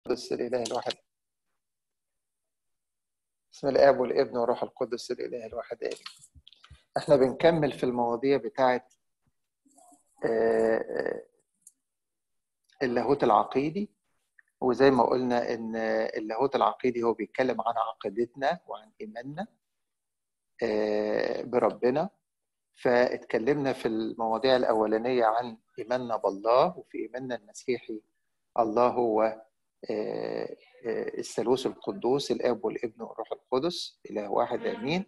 القدس الإله الواحد بسم الآب والابن والروح القدس الإله الواحد آمين احنا بنكمل في المواضيع بتاعت اللاهوت العقيدي وزي ما قلنا ان اللاهوت العقيدي هو بيتكلم عن عقيدتنا وعن ايماننا بربنا فاتكلمنا في المواضيع الاولانيه عن ايماننا بالله وفي ايماننا المسيحي الله هو الثالوث القدوس الاب والابن والروح القدس اله واحد امين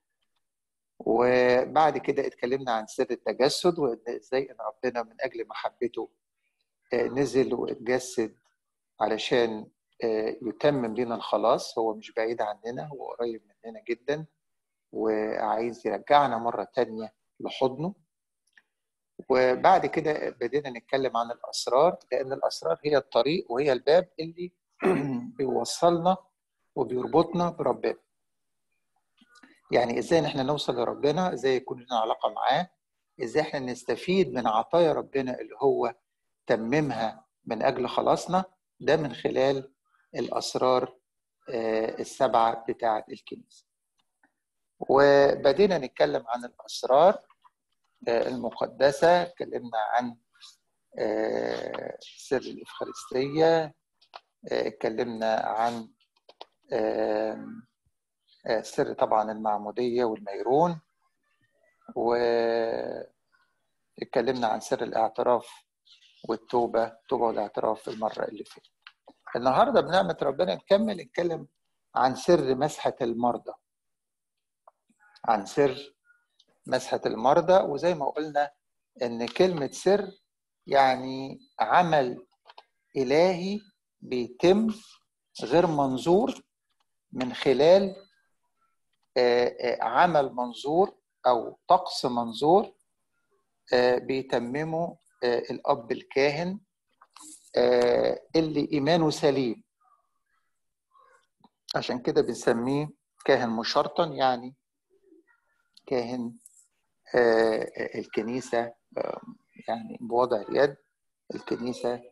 وبعد كده اتكلمنا عن سر التجسد وازاي ان ربنا من اجل محبته نزل واتجسد علشان يتمم لنا الخلاص هو مش بعيد عننا هو قريب مننا جدا وعايز يرجعنا مرة تانية لحضنه وبعد كده بدينا نتكلم عن الأسرار لأن الأسرار هي الطريق وهي الباب اللي بيوصلنا وبيربطنا بربنا يعني ازاي ان احنا نوصل لربنا ازاي يكون لنا علاقه معاه ازاي احنا نستفيد من عطايا ربنا اللي هو تممها من اجل خلاصنا ده من خلال الاسرار السبعه بتاعه الكنيسه وبدينا نتكلم عن الاسرار المقدسه اتكلمنا عن سر الافخارستيه اتكلمنا عن سر طبعا المعمودية والميرون واتكلمنا عن سر الاعتراف والتوبة التوبة والاعتراف المرة اللي فاتت النهاردة بنعمة ربنا نكمل نتكلم عن سر مسحة المرضى عن سر مسحة المرضى وزي ما قلنا إن كلمة سر يعني عمل إلهي بيتم غير منظور من خلال عمل منظور او طقس منظور بيتممه الاب الكاهن اللي ايمانه سليم عشان كده بنسميه كاهن مشرطن يعني كاهن الكنيسه يعني بوضع اليد الكنيسه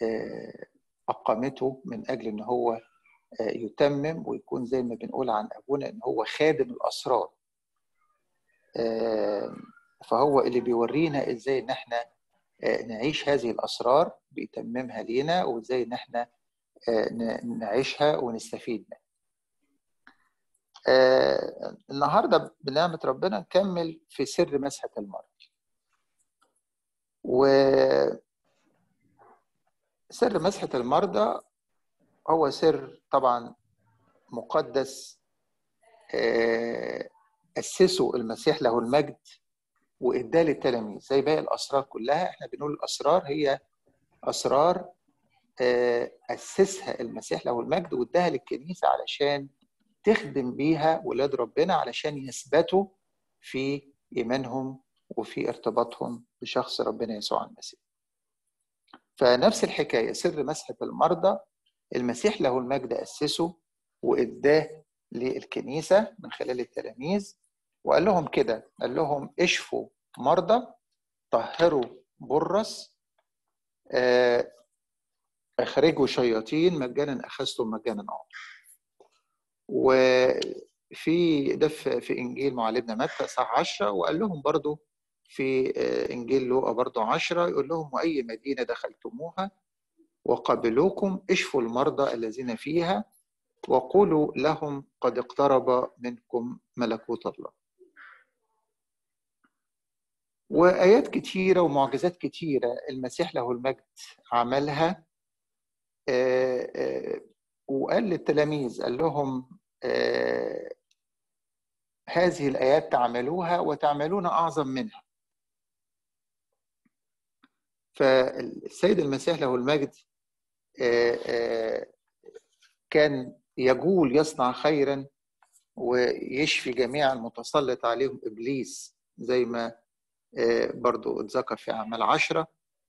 اقامته من اجل ان هو يتمم ويكون زي ما بنقول عن ابونا ان هو خادم الاسرار فهو اللي بيورينا ازاي ان احنا نعيش هذه الاسرار بيتممها لينا وازاي ان احنا نعيشها ونستفيد منها النهارده بنعمه ربنا نكمل في سر مسحه المرض و سر مسحه المرضى هو سر طبعا مقدس أسسه المسيح له المجد وإداه للتلاميذ زي باقي الأسرار كلها احنا بنقول الأسرار هي أسرار أسسها المسيح له المجد وإداها للكنيسة علشان تخدم بيها ولاد ربنا علشان يثبتوا في إيمانهم وفي ارتباطهم بشخص ربنا يسوع المسيح فنفس الحكاية سر مسحة المرضى المسيح له المجد أسسه وإداه للكنيسة من خلال التلاميذ وقال لهم كده قال لهم اشفوا مرضى طهروا برص اخرجوا شياطين مجانا اخذتم مجانا اعطوا وفي ده في انجيل معلمنا متى صح 10 وقال لهم برضو في انجيل لوقا برضو 10 يقول لهم واي مدينه دخلتموها وقبلوكم اشفوا المرضى الذين فيها وقولوا لهم قد اقترب منكم ملكوت الله وآيات كتيرة ومعجزات كتيرة المسيح له المجد عملها وقال للتلاميذ قال لهم هذه الآيات تعملوها وتعملون أعظم منها فالسيد المسيح له المجد كان يقول يصنع خيرا ويشفي جميع المتسلط عليهم إبليس زي ما برضو اتذكر في أعمال عشرة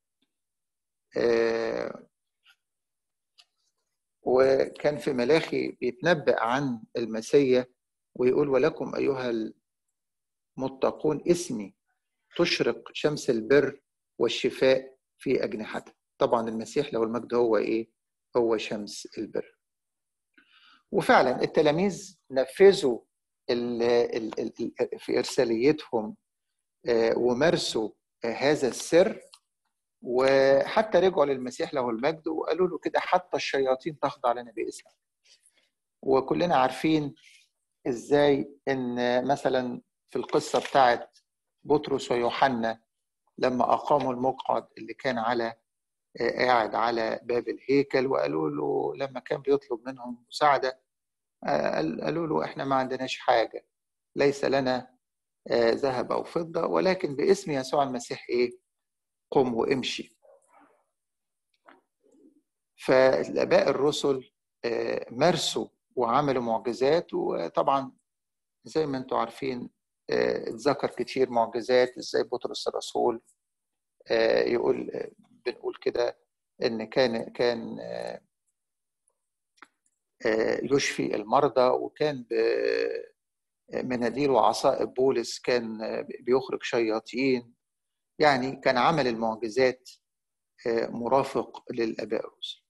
وكان في ملاخي بيتنبأ عن المسيح ويقول ولكم أيها المتقون اسمي تشرق شمس البر والشفاء في أجنحته طبعا المسيح له المجد هو إيه هو شمس البر وفعلا التلاميذ نفذوا ال ال ال في إرساليتهم ومارسوا هذا السر وحتى رجعوا للمسيح له المجد وقالوا له كده حتى الشياطين تخضع لنا باسمك وكلنا عارفين ازاي ان مثلا في القصه بتاعت بطرس ويوحنا لما اقاموا المقعد اللي كان على قاعد على باب الهيكل وقالوا له لما كان بيطلب منهم مساعده قالوا له احنا ما عندناش حاجه ليس لنا ذهب او فضه ولكن باسم يسوع المسيح ايه قم وامشي فالاباء الرسل مارسوا وعملوا معجزات وطبعا زي ما انتم عارفين اتذكر كتير معجزات ازاي بطرس الرسول يقول بنقول كده ان كان كان يشفي المرضى وكان بمناديل وعصائب بولس كان بيخرج شياطين يعني كان عمل المعجزات مرافق للاباء الرسل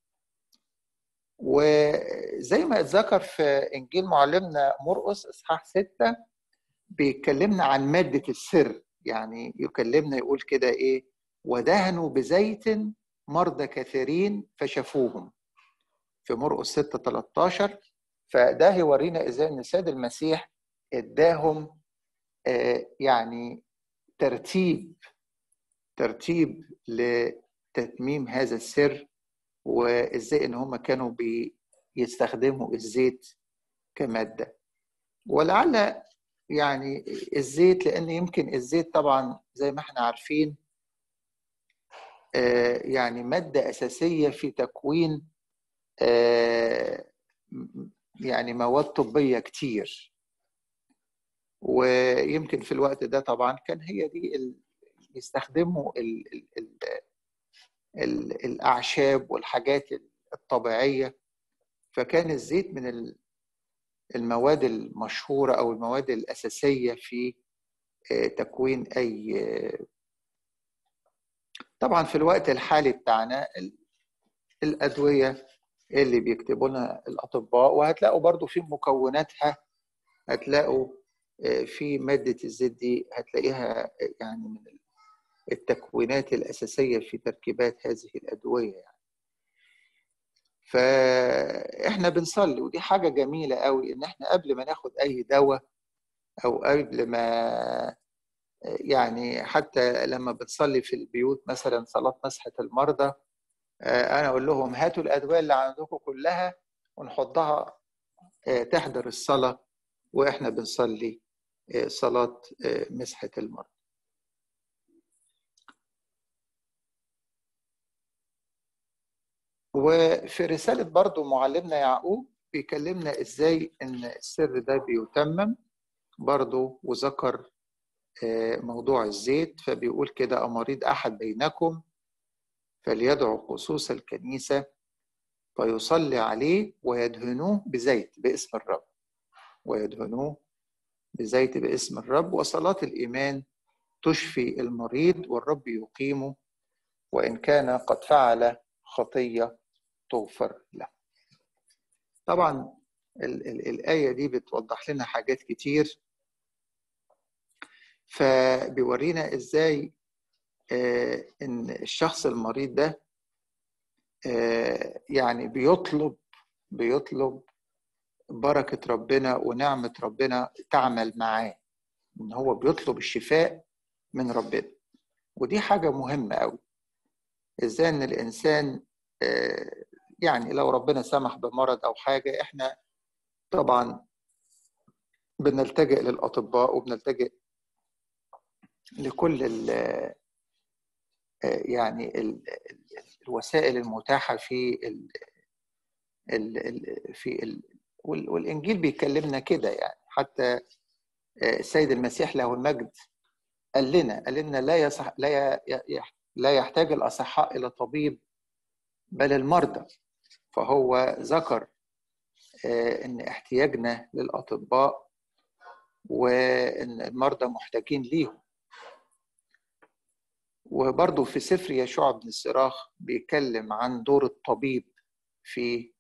وزي ما اتذكر في انجيل معلمنا مرقس اصحاح ستة بيكلمنا عن ماده السر يعني يكلمنا يقول كده ايه ودهنوا بزيت مرضى كثيرين فشفوهم في مرقس 6 13 فده يورينا ازاي ان السيد المسيح اداهم يعني ترتيب ترتيب لتتميم هذا السر وازاي ان هم كانوا بيستخدموا الزيت كماده ولعل يعني الزيت لان يمكن الزيت طبعا زي ما احنا عارفين يعني ماده اساسيه في تكوين يعني مواد طبيه كتير ويمكن في الوقت ده طبعا كان هي دي ال... يستخدموا ال... ال... ال... ال... الاعشاب والحاجات الطبيعيه فكان الزيت من المواد المشهوره او المواد الاساسيه في تكوين اي طبعا في الوقت الحالي بتاعنا الادويه اللي بيكتبوا لنا الاطباء وهتلاقوا برضو في مكوناتها هتلاقوا في ماده الزيت دي هتلاقيها يعني من التكوينات الاساسيه في تركيبات هذه الادويه يعني فاحنا بنصلي ودي حاجه جميله قوي ان احنا قبل ما ناخد اي دواء او قبل ما يعني حتى لما بتصلي في البيوت مثلا صلاه مسحه المرضى انا اقول لهم هاتوا الادويه اللي عندكم كلها ونحطها تحضر الصلاه واحنا بنصلي صلاه مسحه المرضى وفي رسالة برضو معلمنا يعقوب بيكلمنا ازاي ان السر ده بيتمم برضو وذكر موضوع الزيت فبيقول كده أمريض أحد بينكم فليدعو خصوص الكنيسة فيصلي عليه ويدهنوه بزيت باسم الرب ويدهنوه بزيت باسم الرب وصلاة الإيمان تشفي المريض والرب يقيمه وإن كان قد فعل خطية تغفر له طبعا ال ال الآية دي بتوضح لنا حاجات كتير فبيورينا إزاي آه إن الشخص المريض ده آه يعني بيطلب بيطلب بركة ربنا ونعمة ربنا تعمل معاه إن هو بيطلب الشفاء من ربنا ودي حاجة مهمة أوي إزاي إن الإنسان آه يعني لو ربنا سمح بمرض أو حاجة إحنا طبعا بنلتجئ للأطباء وبنلتجئ لكل ال يعني ال الوسائل المتاحة في ال ال في ال والإنجيل بيكلمنا كده يعني حتى السيد المسيح له المجد قال لنا قال لنا لا يصح لا لا يحتاج الأصحاء إلى طبيب بل المرضى فهو ذكر ان احتياجنا للاطباء وان المرضى محتاجين ليهم وبرضه في سفر يشوع بن الصراخ بيتكلم عن دور الطبيب في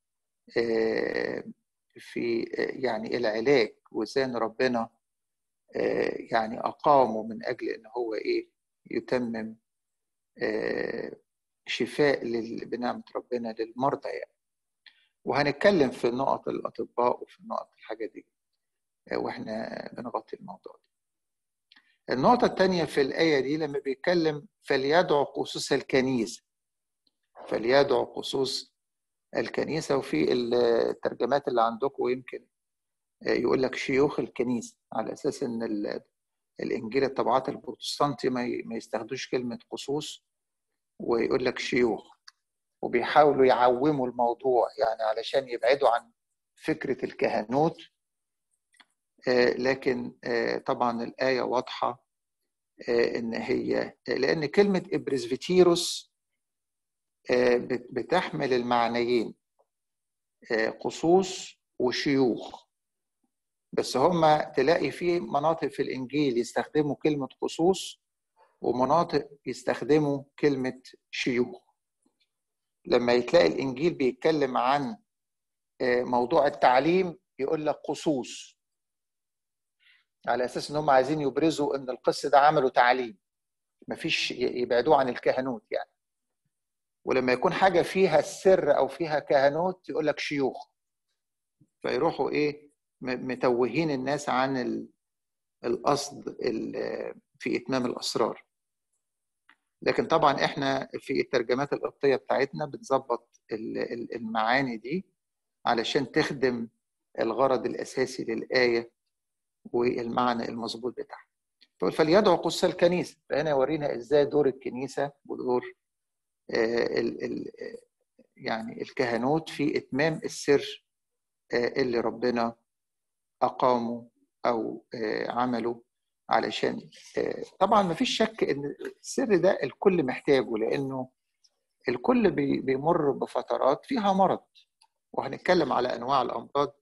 في يعني العلاج وازاي ان ربنا يعني اقامه من اجل ان هو ايه يتمم شفاء بنعمه ربنا للمرضى يعني وهنتكلم في نقط الاطباء وفي نقط الحاجات دي واحنا بنغطي الموضوع ده النقطة الثانية في الآية دي لما بيتكلم فليدعو قصوص الكنيسة فليدعو قصوص الكنيسة وفي الترجمات اللي عندكم يمكن يقول لك شيوخ الكنيسة على أساس إن الإنجيل الطبعات البروتستانتي ما يستخدوش كلمة قصوص ويقول لك شيوخ وبيحاولوا يعوموا الموضوع يعني علشان يبعدوا عن فكرة الكهنوت لكن طبعا الآية واضحة إن هي لأن كلمة إبرزفيتيروس بتحمل المعنيين قصوص وشيوخ بس هما تلاقي في مناطق في الإنجيل يستخدموا كلمة قصوص ومناطق يستخدموا كلمة شيوخ لما يتلاقي الإنجيل بيتكلم عن موضوع التعليم يقول لك قصوص على اساس ان هم عايزين يبرزوا ان القس ده عملوا تعليم مفيش يبعدوه عن الكهنوت يعني ولما يكون حاجه فيها السر او فيها كهنوت يقول لك شيوخ فيروحوا ايه متوهين الناس عن القصد في اتمام الاسرار لكن طبعا احنا في الترجمات القبطيه بتاعتنا بتظبط المعاني دي علشان تخدم الغرض الاساسي للايه والمعنى المظبوط بتاعها تقول فليدعو قصة الكنيسة فهنا يورينا ازاي دور الكنيسة ودور ال ال يعني الكهنوت في اتمام السر اللي ربنا اقامه او عمله علشان طبعا ما فيش شك ان السر ده الكل محتاجه لانه الكل بيمر بفترات فيها مرض وهنتكلم على انواع الامراض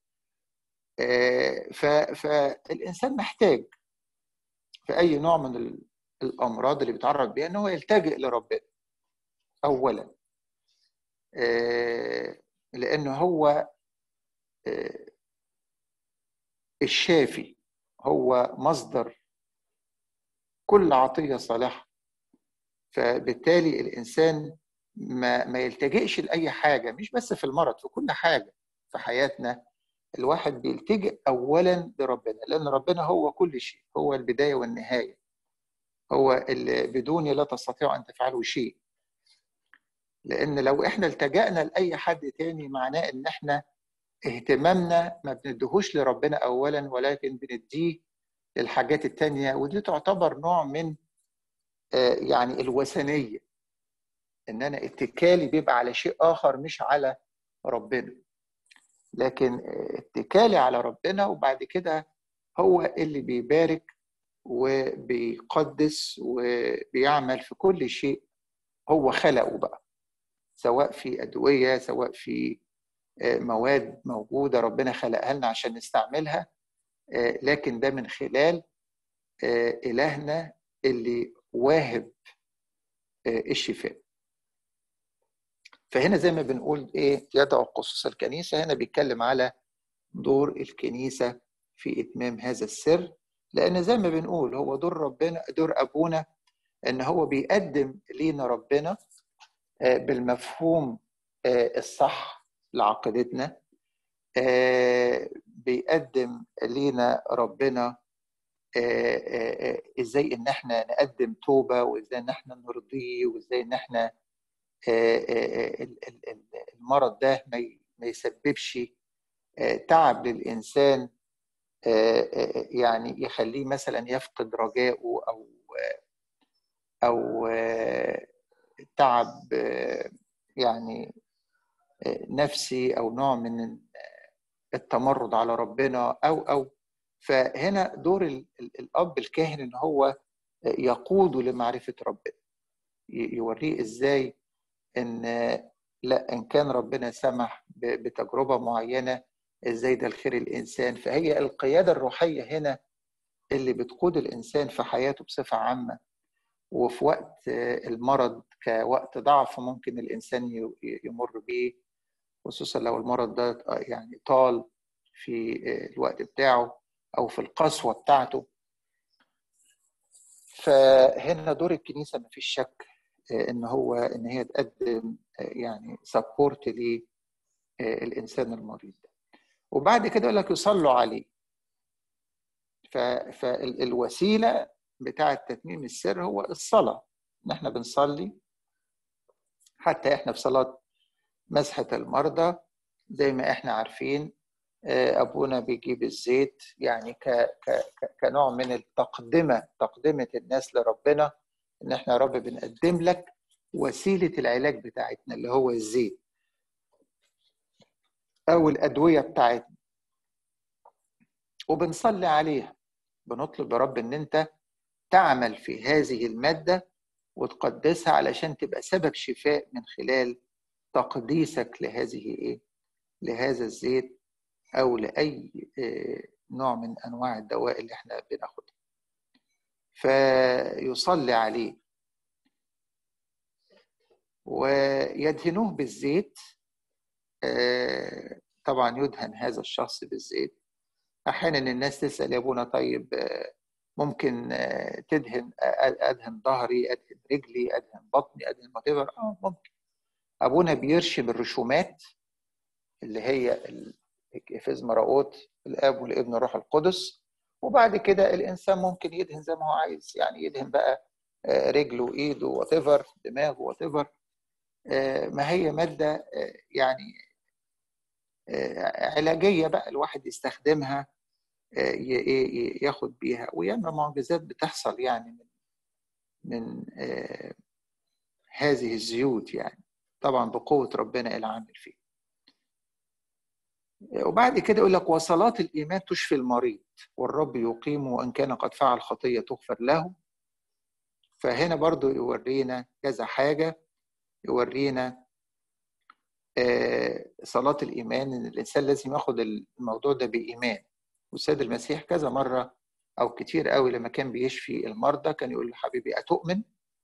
فالانسان محتاج في اي نوع من الامراض اللي بيتعرض بيها ان هو يلتجئ لربنا اولا لانه هو الشافي هو مصدر كل عطيه صالحه فبالتالي الانسان ما ما يلتجئش لاي حاجه مش بس في المرض في كل حاجه في حياتنا الواحد بيلتجئ اولا لربنا لان ربنا هو كل شيء هو البدايه والنهايه هو اللي بدونه لا تستطيع ان تفعلوا شيء لان لو احنا التجأنا لاي حد تاني معناه ان احنا اهتمامنا ما بندهوش لربنا اولا ولكن بنديه للحاجات التانية ودي تعتبر نوع من يعني الوثنيه ان انا اتكالي بيبقى على شيء اخر مش على ربنا لكن اتكالي على ربنا وبعد كده هو اللي بيبارك وبيقدس وبيعمل في كل شيء هو خلقه بقى سواء في أدوية سواء في مواد موجودة ربنا خلقها لنا عشان نستعملها لكن ده من خلال إلهنا اللي واهب الشفاء فهنا زي ما بنقول ايه يدعو قصص الكنيسه هنا بيتكلم على دور الكنيسه في اتمام هذا السر لان زي ما بنقول هو دور ربنا دور ابونا ان هو بيقدم لينا ربنا بالمفهوم الصح لعقيدتنا بيقدم لينا ربنا ازاي ان احنا نقدم توبه وازاي ان احنا نرضيه وازاي ان احنا المرض ده ما يسببش تعب للإنسان يعني يخليه مثلا يفقد رجائه أو أو تعب يعني نفسي أو نوع من التمرد على ربنا أو أو فهنا دور الأب الكاهن إن هو يقوده لمعرفة ربنا يوريه إزاي ان لا ان كان ربنا سمح بتجربه معينه ازاي ده الخير الانسان فهي القياده الروحيه هنا اللي بتقود الانسان في حياته بصفه عامه وفي وقت المرض كوقت ضعف ممكن الانسان يمر بيه خصوصا لو المرض ده يعني طال في الوقت بتاعه او في القسوه بتاعته فهنا دور الكنيسه ما فيش شك ان هو ان هي تقدم يعني سبورت للانسان المريض ده وبعد كده يقول لك يصلوا عليه فالوسيله بتاعه تتميم السر هو الصلاه ان احنا بنصلي حتى احنا في صلاه مسحه المرضى زي ما احنا عارفين ابونا بيجيب الزيت يعني ك ك كنوع من التقدمه تقدمه الناس لربنا ان احنا يا رب بنقدم لك وسيله العلاج بتاعتنا اللي هو الزيت او الادويه بتاعتنا وبنصلي عليها بنطلب يا رب ان انت تعمل في هذه الماده وتقدسها علشان تبقى سبب شفاء من خلال تقديسك لهذه ايه لهذا الزيت او لاي نوع من انواع الدواء اللي احنا بناخدها فيصلي عليه ويدهنوه بالزيت طبعا يدهن هذا الشخص بالزيت احيانا الناس تسال يا ابونا طيب ممكن تدهن ادهن ظهري ادهن رجلي ادهن بطني ادهن ماتيفر اه ممكن ابونا بيرشم الرسومات اللي هي افز مراؤوت الاب والابن والروح القدس وبعد كده الانسان ممكن يدهن زي ما هو عايز يعني يدهن بقى رجله وايده وات دماغه وات ما هي ماده يعني علاجيه بقى الواحد يستخدمها ياخد بيها وياما معجزات بتحصل يعني من من هذه الزيوت يعني طبعا بقوه ربنا العامل فيه وبعد كده يقول لك وصلاة الإيمان تشفي المريض والرب يقيمه وإن كان قد فعل خطية تغفر له فهنا برضو يورينا كذا حاجة يورينا صلاة الإيمان إن الإنسان لازم ياخد الموضوع ده بإيمان والسيد المسيح كذا مرة أو كتير قوي لما كان بيشفي المرضى كان يقول له حبيبي أتؤمن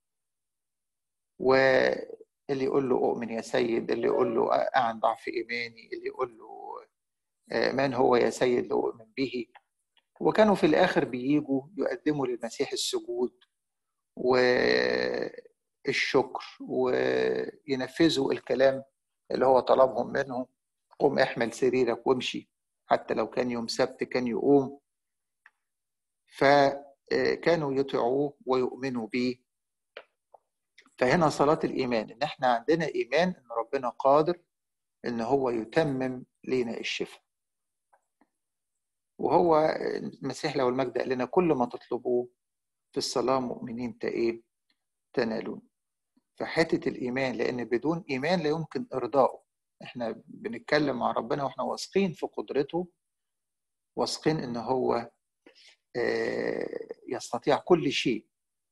واللي يقول له أؤمن يا سيد اللي يقول له أعن ضعف إيماني اللي يقول له من هو يا سيد لأؤمن به وكانوا في الآخر بييجوا يقدموا للمسيح السجود والشكر وينفذوا الكلام اللي هو طلبهم منهم قم احمل سريرك وامشي حتى لو كان يوم سبت كان يقوم فكانوا يطيعوه ويؤمنوا به فهنا صلاة الإيمان إن إحنا عندنا إيمان إن ربنا قادر إن هو يتمم لنا الشفاء وهو المسيح له المجد قال لنا كل ما تطلبوه في الصلاة مؤمنين إيه تنالون فحتة الإيمان لأن بدون إيمان لا يمكن إرضائه إحنا بنتكلم مع ربنا وإحنا واثقين في قدرته واثقين إن هو يستطيع كل شيء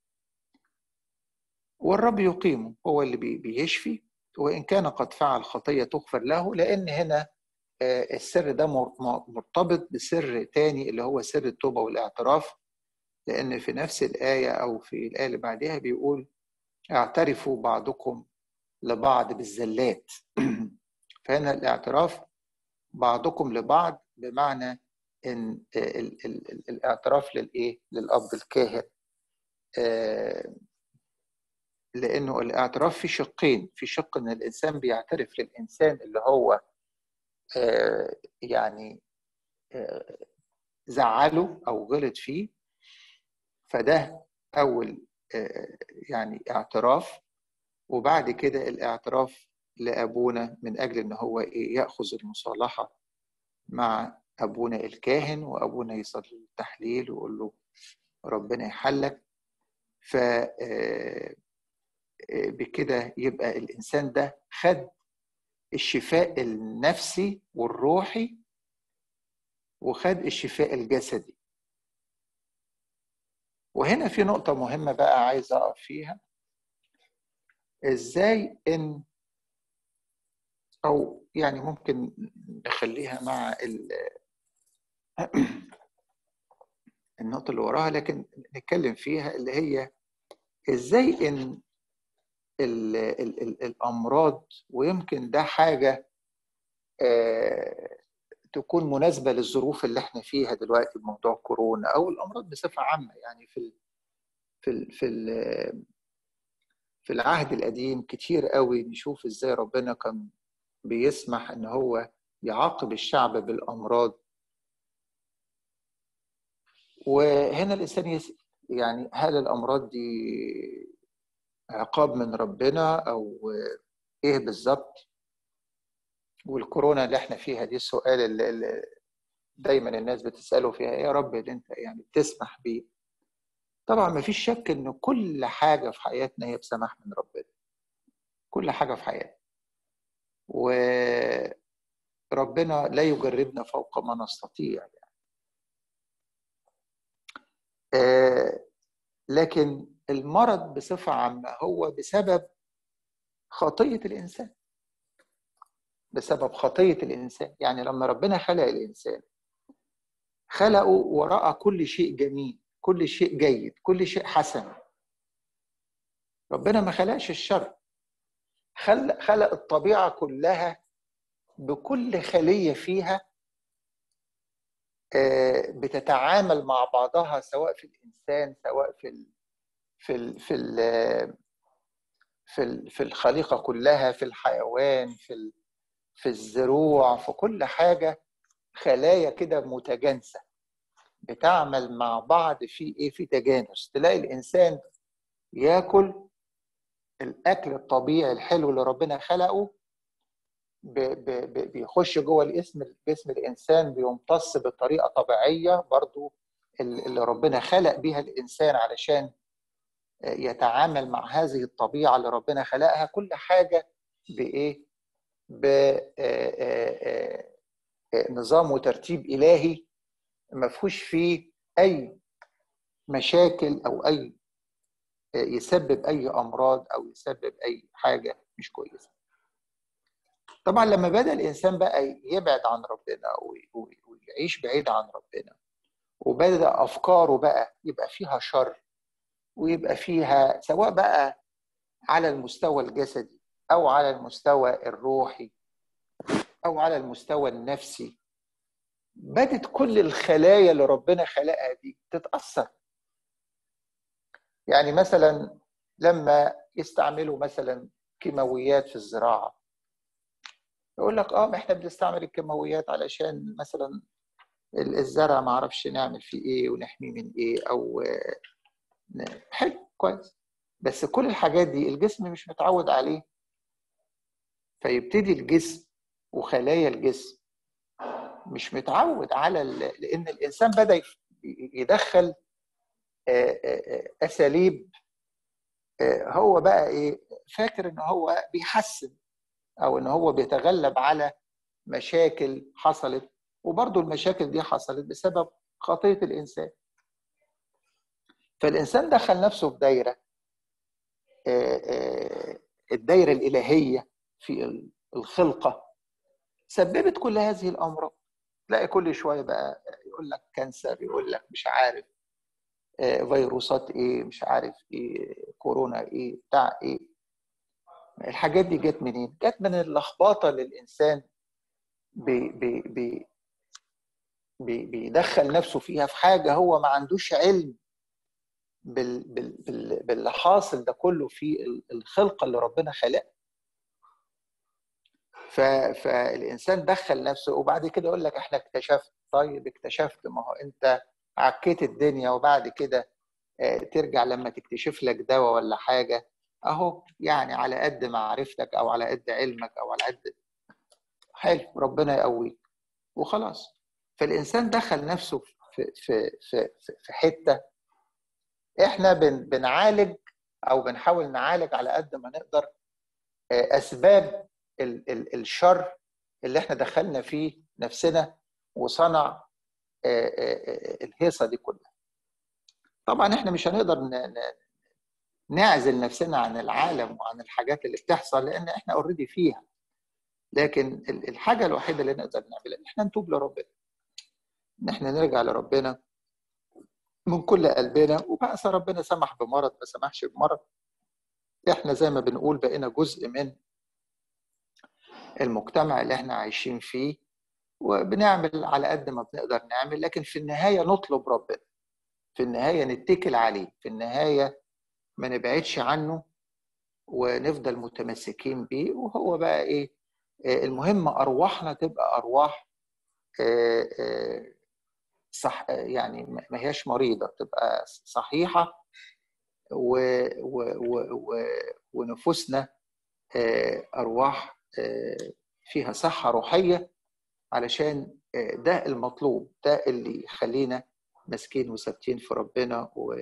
والرب يقيمه هو اللي بيشفي وإن كان قد فعل خطية تغفر له لأن هنا السر ده مرتبط بسر تاني اللي هو سر التوبة والاعتراف لأن في نفس الآية أو في الآية اللي بعدها بيقول اعترفوا بعضكم لبعض بالزلات فهنا الاعتراف بعضكم لبعض بمعنى ان ال ال ال الاعتراف للايه للاب الكاهن لانه الاعتراف في شقين في شق ان الانسان بيعترف للانسان اللي هو يعني زعله او غلط فيه فده اول يعني اعتراف وبعد كده الاعتراف لابونا من اجل ان هو ياخذ المصالحه مع ابونا الكاهن وابونا يصلي التحليل ويقول له ربنا يحلك ف بكده يبقى الانسان ده خد الشفاء النفسي والروحي وخد الشفاء الجسدي وهنا في نقطة مهمة بقى عايز أقف فيها إزاي إن أو يعني ممكن نخليها مع النقطة اللي وراها لكن نتكلم فيها اللي هي إزاي إن ال ال ال الأمراض ويمكن ده حاجة تكون مناسبه للظروف اللي احنا فيها دلوقتي بموضوع كورونا او الامراض بصفه عامه يعني في ال في ال في ال في العهد القديم كتير قوي نشوف ازاي ربنا كان بيسمح ان هو يعاقب الشعب بالامراض وهنا الانسان يسال يعني هل الامراض دي عقاب من ربنا او ايه بالظبط والكورونا اللي احنا فيها دي السؤال اللي دايما الناس بتساله فيها ايه يا رب اللي انت يعني بتسمح بيه طبعا ما فيش شك ان كل حاجه في حياتنا هي بسماح من ربنا كل حاجه في حياتنا وربنا لا يجربنا فوق ما نستطيع يعني. آه لكن المرض بصفه عامه هو بسبب خطيه الانسان بسبب خطيه الانسان يعني لما ربنا خلق الانسان خلقه وراء كل شيء جميل كل شيء جيد كل شيء حسن ربنا ما خلقش الشر خلق خلق الطبيعه كلها بكل خليه فيها بتتعامل مع بعضها سواء في الانسان سواء في ال في ال في ال في ال في الخليقه كلها في الحيوان في ال في الزروع في كل حاجه خلايا كده متجانسه بتعمل مع بعض في ايه في تجانس تلاقي الانسان ياكل الاكل الطبيعي الحلو اللي ربنا خلقه بيخش جوه الاسم جسم الانسان بيمتص بطريقه طبيعيه برضو اللي ربنا خلق بيها الانسان علشان يتعامل مع هذه الطبيعه اللي ربنا خلقها كل حاجه بايه بنظام وترتيب الهي ما فيهوش فيه اي مشاكل او اي يسبب اي امراض او يسبب اي حاجه مش كويسه طبعا لما بدا الانسان بقى يبعد عن ربنا ويعيش بعيد عن ربنا وبدا افكاره بقى يبقى فيها شر ويبقى فيها سواء بقى على المستوى الجسدي او على المستوى الروحي او على المستوى النفسي بدت كل الخلايا اللي ربنا خلقها دي تتاثر يعني مثلا لما يستعملوا مثلا كيماويات في الزراعه يقول لك اه ما احنا بنستعمل الكيماويات علشان مثلا الزرع ما اعرفش نعمل فيه ايه ونحميه من ايه او حلو كويس بس كل الحاجات دي الجسم مش متعود عليه فيبتدي الجسم وخلايا الجسم مش متعود على لان الانسان بدا يدخل اساليب هو بقى ايه فاكر ان هو بيحسن او ان هو بيتغلب على مشاكل حصلت وبرضه المشاكل دي حصلت بسبب خطيه الانسان فالانسان دخل نفسه في دايره الدايره الالهيه في الخلقه سببت كل هذه الامراض تلاقي كل شويه بقى يقول لك كانسر يقول لك مش عارف فيروسات ايه مش عارف ايه كورونا ايه بتاع ايه الحاجات دي جت منين؟ جت من اللخبطه اللي الانسان بي بي بي بي بيدخل نفسه فيها في حاجه هو ما عندوش علم بال بال بال باللي حاصل ده كله في الخلقه اللي ربنا خلقها فالانسان دخل نفسه وبعد كده يقول لك احنا اكتشفت طيب اكتشفت ما هو انت عكيت الدنيا وبعد كده ترجع لما تكتشف لك دواء ولا حاجه اهو يعني على قد معرفتك او على قد علمك او على قد حلو ربنا يقويك وخلاص فالانسان دخل نفسه في في في في حته احنا بن بنعالج او بنحاول نعالج على قد ما نقدر اسباب ال ال الشر اللي احنا دخلنا فيه نفسنا وصنع الهيصه دي كلها طبعا احنا مش هنقدر نعزل نفسنا عن العالم وعن الحاجات اللي بتحصل لان احنا اوريدي فيها لكن الحاجه الوحيده اللي نقدر نعملها ان احنا نتوب لربنا ان احنا نرجع لربنا من كل قلبنا وبقى ربنا سمح بمرض ما سمحش بمرض احنا زي ما بنقول بقينا جزء من المجتمع اللي احنا عايشين فيه وبنعمل على قد ما بنقدر نعمل لكن في النهايه نطلب ربنا في النهايه نتكل عليه في النهايه ما نبعدش عنه ونفضل متمسكين بيه وهو بقى ايه المهم ارواحنا تبقى ارواح صح يعني ما هياش مريضه تبقى صحيحه و و و ونفوسنا ارواح فيها صحه روحيه علشان ده المطلوب ده اللي يخلينا ماسكين وثابتين في ربنا و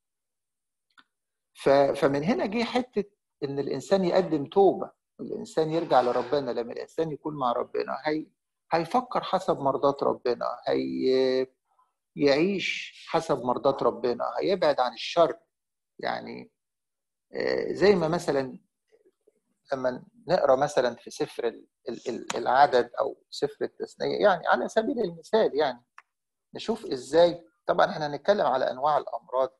فمن هنا جه حته ان الانسان يقدم توبه الانسان يرجع لربنا لما الانسان يكون مع ربنا هي هيفكر حسب مرضات ربنا هي يعيش حسب مرضات ربنا هيبعد عن الشر يعني زي ما مثلا لما نقرا مثلا في سفر العدد او سفر التثنيه يعني على سبيل المثال يعني نشوف ازاي طبعا احنا هنتكلم على انواع الامراض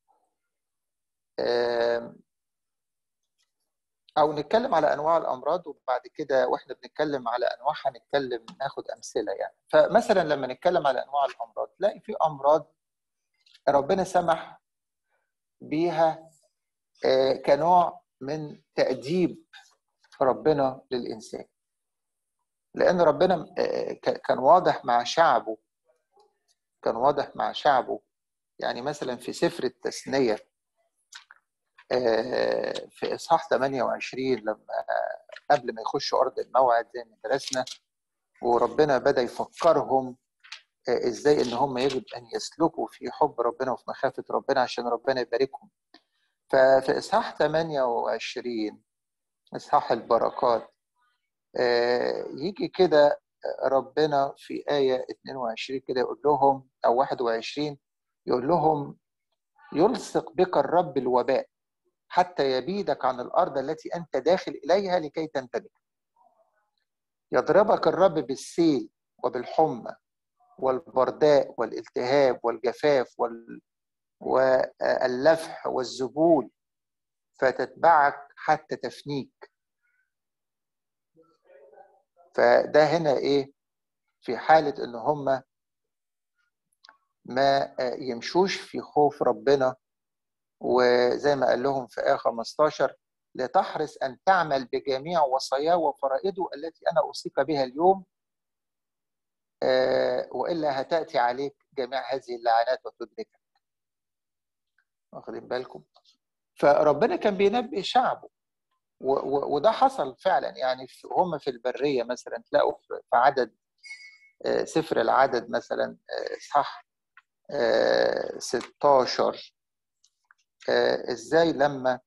او نتكلم على انواع الامراض وبعد كده واحنا بنتكلم على انواعها نتكلم ناخد امثله يعني فمثلا لما نتكلم على انواع الامراض تلاقي في امراض ربنا سمح بيها كنوع من تاديب ربنا للانسان لان ربنا كان واضح مع شعبه كان واضح مع شعبه يعني مثلا في سفر التثنيه في اصحاح 28 لما قبل ما يخشوا ارض الموعد زي ما درسنا وربنا بدا يفكرهم ازاي ان هم يجب ان يسلكوا في حب ربنا وفي مخافه ربنا عشان ربنا يباركهم ففي اصحاح 28 اصحاح البركات يجي كده ربنا في آية 22 كده يقول لهم أو 21 يقول لهم يلصق بك الرب الوباء حتى يبيدك عن الأرض التي أنت داخل إليها لكي تنتبه يضربك الرب بالسيل وبالحمى والبرداء والالتهاب والجفاف وال... واللفح والذبول فتتبعك حتى تفنيك فده هنا ايه في حالة ان هم ما يمشوش في خوف ربنا وزي ما قال لهم في آية 15 لتحرص أن تعمل بجميع وصاياه وفرائضه التي أنا أوصيك بها اليوم وإلا هتأتي عليك جميع هذه اللعنات وتدركك واخدين بالكم فربنا كان بينبه شعبه وده حصل فعلا يعني هم في البريه مثلا تلاقوا في عدد سفر العدد مثلا صح 16 ازاي لما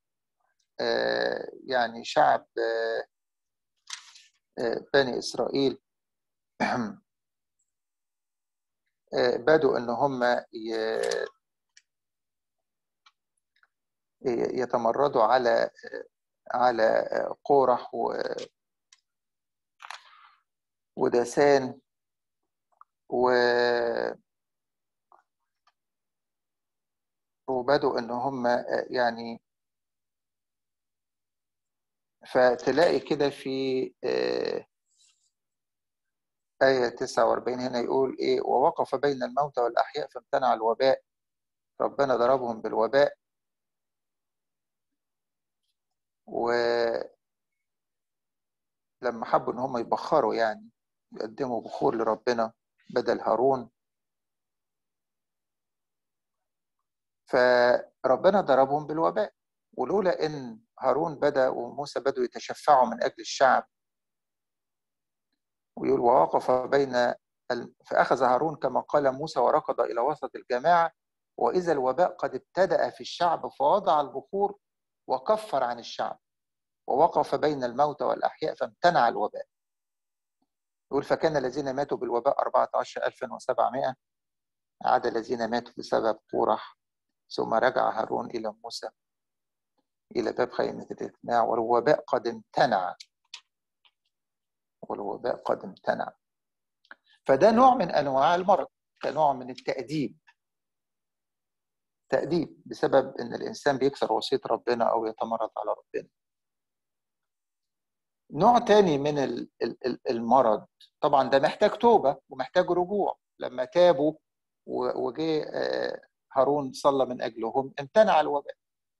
يعني شعب بني اسرائيل بدوا ان هم يتمردوا على على قورح و ودسان و وبدوا ان هم يعني فتلاقي كده في آية 49 هنا يقول إيه ووقف بين الموتى والأحياء فامتنع الوباء ربنا ضربهم بالوباء ولما حبوا ان هم يبخروا يعني يقدموا بخور لربنا بدل هارون فربنا ضربهم بالوباء ولولا ان هارون بدا وموسى بدوا يتشفعوا من اجل الشعب ويقول ووقف بين ال... فاخذ هارون كما قال موسى وركض الى وسط الجماعه واذا الوباء قد ابتدا في الشعب فوضع البخور وكفر عن الشعب ووقف بين الموتى والأحياء فامتنع الوباء يقول فكان الذين ماتوا بالوباء 14700 عدا الذين ماتوا بسبب قورح ثم رجع هارون إلى موسى إلى باب خيمة الاجتماع والوباء قد امتنع والوباء قد امتنع فده نوع من أنواع المرض كنوع من التأديب تأديب بسبب إن الإنسان بيكسر وصية ربنا أو يتمرد على ربنا نوع تاني من المرض طبعا ده محتاج توبة ومحتاج رجوع لما تابوا وجه هارون صلى من أجلهم امتنع الوباء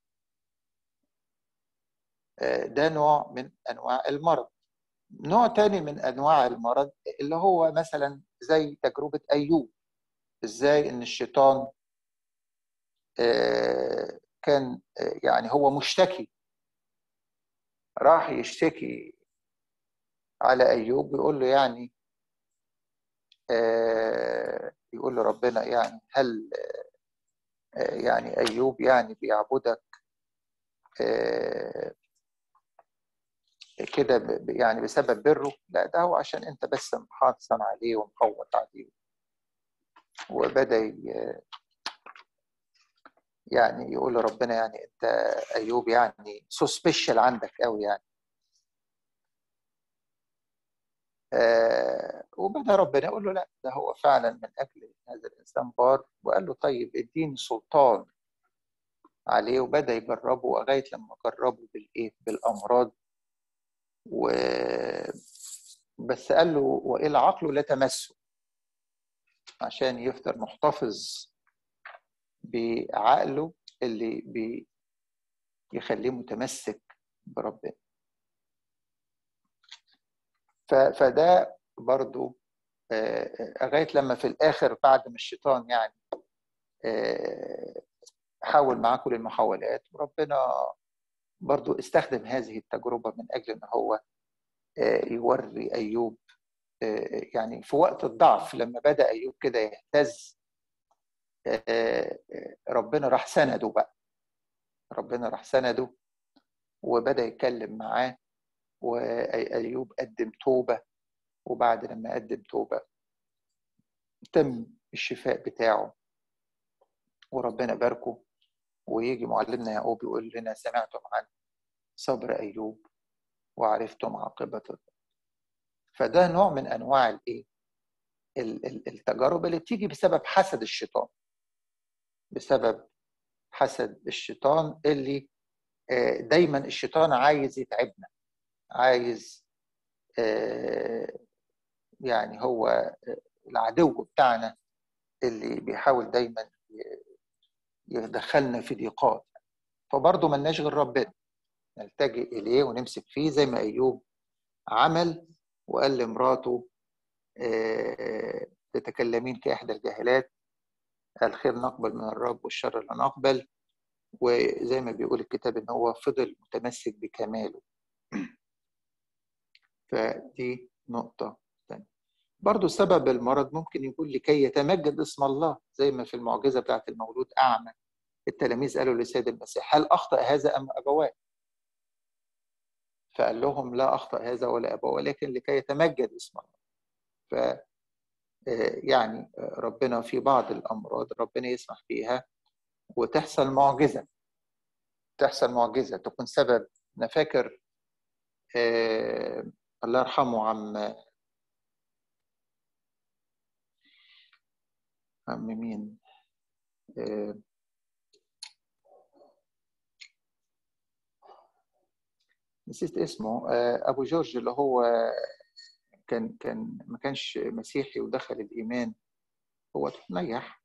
ده نوع من أنواع المرض نوع تاني من أنواع المرض اللي هو مثلا زي تجربة أيوب إزاي إن الشيطان كان يعني هو مشتكي راح يشتكي على أيوب بيقول له يعني يقول له ربنا يعني هل يعني أيوب يعني بيعبدك كده يعني بسبب بره لا ده هو عشان انت بس محاصن عليه ومقوط عليه وبدا يعني يقول ربنا يعني انت ايوب يعني سو سبيشال عندك قوي يعني آه وبدا ربنا يقول له لا ده هو فعلا من اجل هذا الانسان بار وقال له طيب اديني سلطان عليه وبدا يجربه لغايه لما جربه بالايه بالامراض و بس قال له والى عقله لا تمسه عشان يفضل محتفظ بعقله اللي بي يخليه متمسك بربنا فده برضو لغايه لما في الاخر بعد ما الشيطان يعني حاول معاه كل المحاولات وربنا برضو استخدم هذه التجربه من اجل ان هو يوري ايوب يعني في وقت الضعف لما بدا ايوب كده يهتز ربنا راح سنده بقى ربنا راح سنده وبدا يتكلم معاه وايوب قدم توبه وبعد لما قدم توبه تم الشفاء بتاعه وربنا باركه ويجي معلمنا يعقوب يقول لنا سمعتم عن صبر ايوب وعرفتم عاقبه فده نوع من انواع الايه التجارب اللي بتيجي بسبب حسد الشيطان بسبب حسد الشيطان اللي دايما الشيطان عايز يتعبنا عايز يعني هو العدو بتاعنا اللي بيحاول دايما يدخلنا في ضيقات فبرضه ملناش غير ربنا نلتجئ اليه ونمسك فيه زي ما ايوب عمل وقال لمراته تتكلمين كاحدى الجاهلات الخير نقبل من الرب والشر لا نقبل وزي ما بيقول الكتاب ان هو فضل متمسك بكماله فدي نقطة ثانية برضو سبب المرض ممكن يكون لكي يتمجد اسم الله زي ما في المعجزة بتاعت المولود أعمى التلاميذ قالوا لسيد المسيح هل أخطأ هذا أم أبواه فقال لهم لا أخطأ هذا ولا أبواه ولكن لكي يتمجد اسم الله ف يعني ربنا في بعض الأمراض ربنا يسمح بيها وتحصل معجزة تحصل معجزة تكون سبب أنا فاكر آه الله يرحمه عم عم مين آه نسيت اسمه آه ابو جورج اللي هو كان كان ما كانش مسيحي ودخل الايمان هو تنيح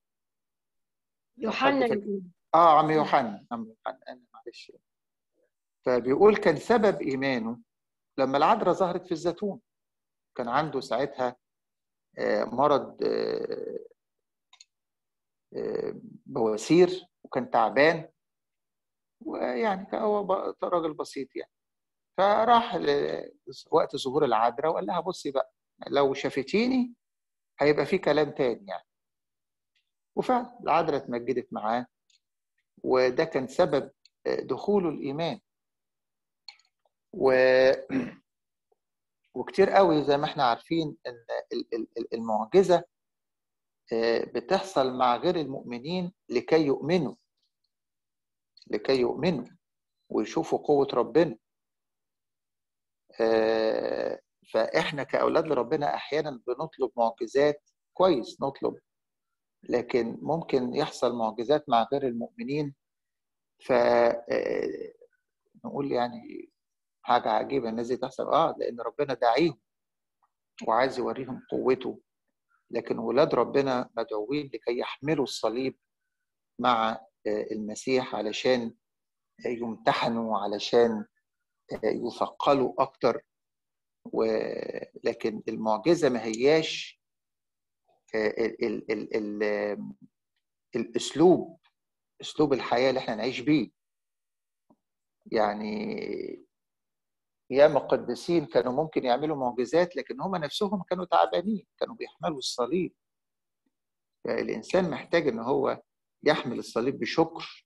يوحنا اه عم يوحنا عم يوحنا انا معلش فبيقول كان سبب ايمانه لما العذراء ظهرت في الزيتون كان عنده ساعتها مرض بواسير وكان تعبان ويعني كان هو راجل بسيط يعني فراح وقت ظهور العذراء وقال لها بصي بقى لو شافتيني هيبقى في كلام تاني يعني وفعلا العذراء اتمجدت معاه وده كان سبب دخوله الايمان و وكتير قوي زي ما احنا عارفين ان المعجزه بتحصل مع غير المؤمنين لكي يؤمنوا لكي يؤمنوا ويشوفوا قوه ربنا فاحنا كاولاد لربنا احيانا بنطلب معجزات كويس نطلب لكن ممكن يحصل معجزات مع غير المؤمنين ف نقول يعني حاجة عجيبة الناس دي تحصل اه لأن ربنا داعيهم وعايز يوريهم قوته لكن ولاد ربنا مدعوين لكي يحملوا الصليب مع المسيح علشان يمتحنوا علشان يثقلوا أكتر ولكن المعجزة ما هياش ال ال ال ال الأسلوب أسلوب الحياة اللي احنا نعيش بيه يعني ياما قديسين كانوا ممكن يعملوا معجزات لكن هم نفسهم كانوا تعبانين كانوا بيحملوا الصليب فالإنسان محتاج إن هو يحمل الصليب بشكر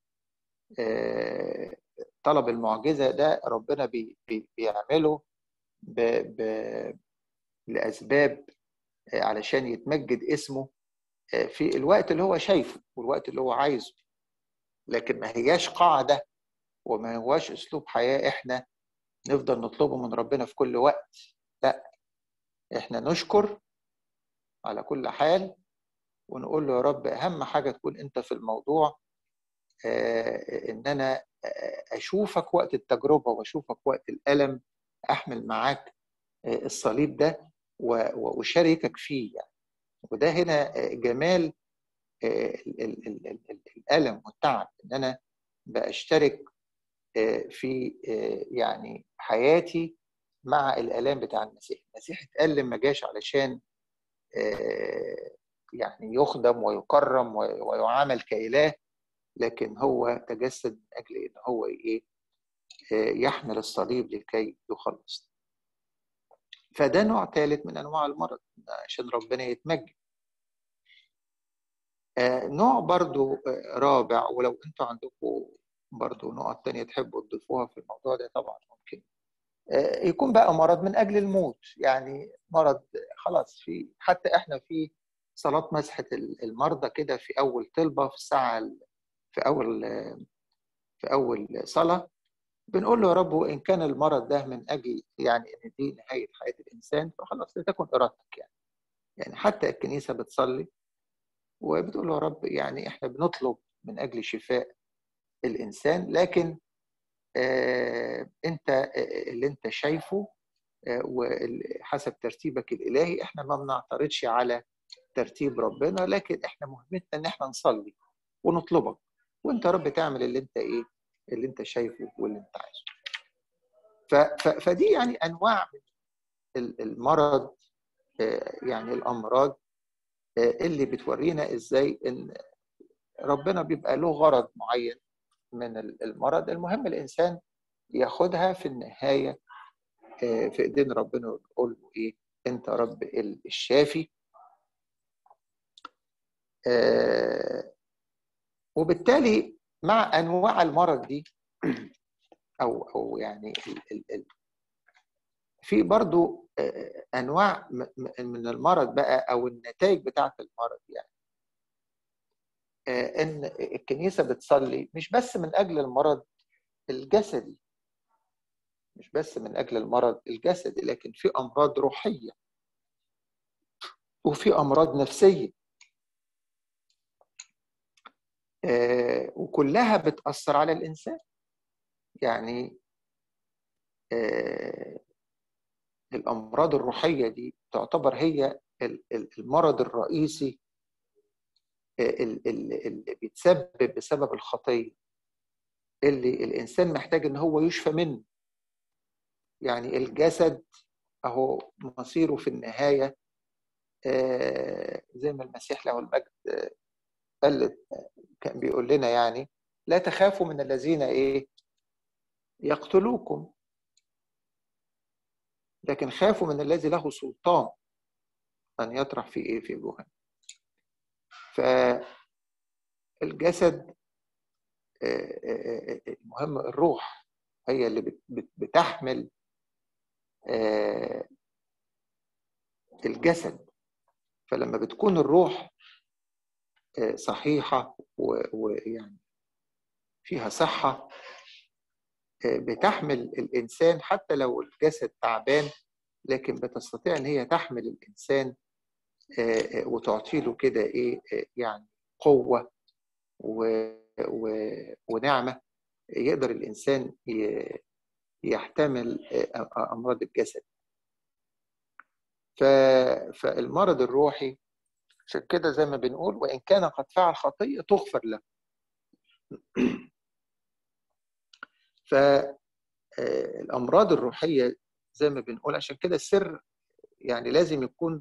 طلب المعجزة ده ربنا بي بي بيعمله ب ب لأسباب علشان يتمجد اسمه في الوقت اللي هو شايفه والوقت اللي هو عايزه لكن ما هياش قاعدة وما هواش أسلوب حياة إحنا نفضل نطلبه من ربنا في كل وقت لا إحنا نشكر على كل حال ونقول له يا رب أهم حاجة تكون أنت في الموضوع إن أنا أشوفك وقت التجربة وأشوفك وقت الألم أحمل معاك الصليب ده وأشاركك فيه يعني. وده هنا جمال الألم والتعب إن أنا بأشترك في يعني حياتي مع الآلام بتاع المسيح المسيح اتألم ما جاش علشان يعني يخدم ويكرم ويعامل كإله لكن هو تجسد من أجل إن هو إيه يحمل الصليب لكي يخلص فده نوع ثالث من أنواع المرض عشان ربنا يتمجد نوع برضو رابع ولو انتوا عندكم برضو نقط تانية تحبوا تضيفوها في الموضوع ده طبعا ممكن يكون بقى مرض من أجل الموت يعني مرض خلاص في حتى احنا في صلاة مسحة المرضى كده في أول طلبة في الساعة في أول في أول صلاة بنقول له يا رب إن كان المرض ده من أجل يعني إن دي نهاية حياة الإنسان فخلاص لتكن إرادتك يعني يعني حتى الكنيسة بتصلي وبتقول له يا رب يعني إحنا بنطلب من أجل شفاء الإنسان لكن آه أنت اللي أنت شايفه آه وحسب ترتيبك الإلهي إحنا ما بنعترضش على ترتيب ربنا لكن إحنا مهمتنا إن إحنا نصلي ونطلبك وأنت يا رب تعمل اللي أنت إيه اللي أنت شايفه واللي أنت عايزه فدي يعني أنواع من المرض آه يعني الأمراض اللي بتورينا ازاي ان ربنا بيبقى له غرض معين من المرض المهم الانسان ياخدها في النهايه في ايدين ربنا ويقول له ايه انت رب الشافي وبالتالي مع انواع المرض دي او او يعني ال ال في برضو انواع من المرض بقى او النتائج بتاعه المرض يعني ان الكنيسه بتصلي مش بس من اجل المرض الجسدي مش بس من اجل المرض الجسدي لكن في امراض روحيه وفي امراض نفسيه وكلها بتاثر على الانسان يعني الامراض الروحيه دي تعتبر هي المرض الرئيسي اللي بيتسبب بسبب الخطيه اللي الانسان محتاج ان هو يشفى منه يعني الجسد اهو مصيره في النهايه زي ما المسيح له المجد قال كان بيقول لنا يعني لا تخافوا من الذين ايه يقتلوكم لكن خافوا من الذي له سلطان أن يطرح في إيه في جهنم فالجسد المهم الروح هي اللي بتحمل الجسد فلما بتكون الروح صحيحة ويعني فيها صحة بتحمل الإنسان حتى لو الجسد تعبان لكن بتستطيع إن هي تحمل الإنسان وتعطي له كده إيه يعني قوة ونعمة يقدر الإنسان يحتمل امراض الجسد فالمرض الروحي عشان كده زي ما بنقول وان كان قد فعل خطيه تغفر له فالامراض الروحيه زي ما بنقول عشان كده السر يعني لازم يكون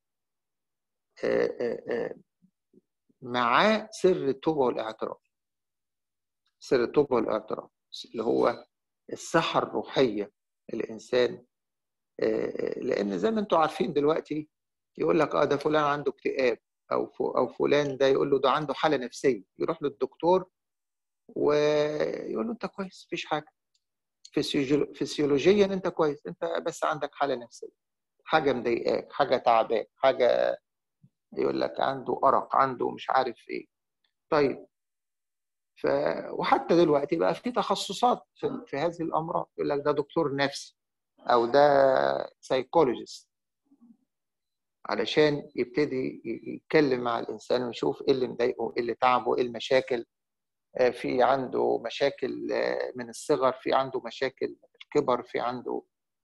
معاه سر التوبه والاعتراف سر التوبه والاعتراف اللي هو الصحه الروحيه الانسان لان زي ما انتم عارفين دلوقتي يقول لك اه ده فلان عنده اكتئاب او او فلان ده يقول له ده عنده حاله نفسيه يروح للدكتور ويقول له انت كويس مفيش حاجه فسيولوجيا انت كويس انت بس عندك حاله نفسيه حاجه مضايقاك حاجه تعباك حاجه يقول لك عنده ارق عنده مش عارف ايه طيب ف وحتى دلوقتي بقى في تخصصات في, في هذه الامراض يقول لك ده دكتور نفسي او ده سايكولوجيست علشان يبتدي يتكلم مع الانسان ويشوف ايه اللي مضايقه ايه اللي تعبه ايه المشاكل في عنده مشاكل من الصغر في عنده مشاكل الكبر في عنده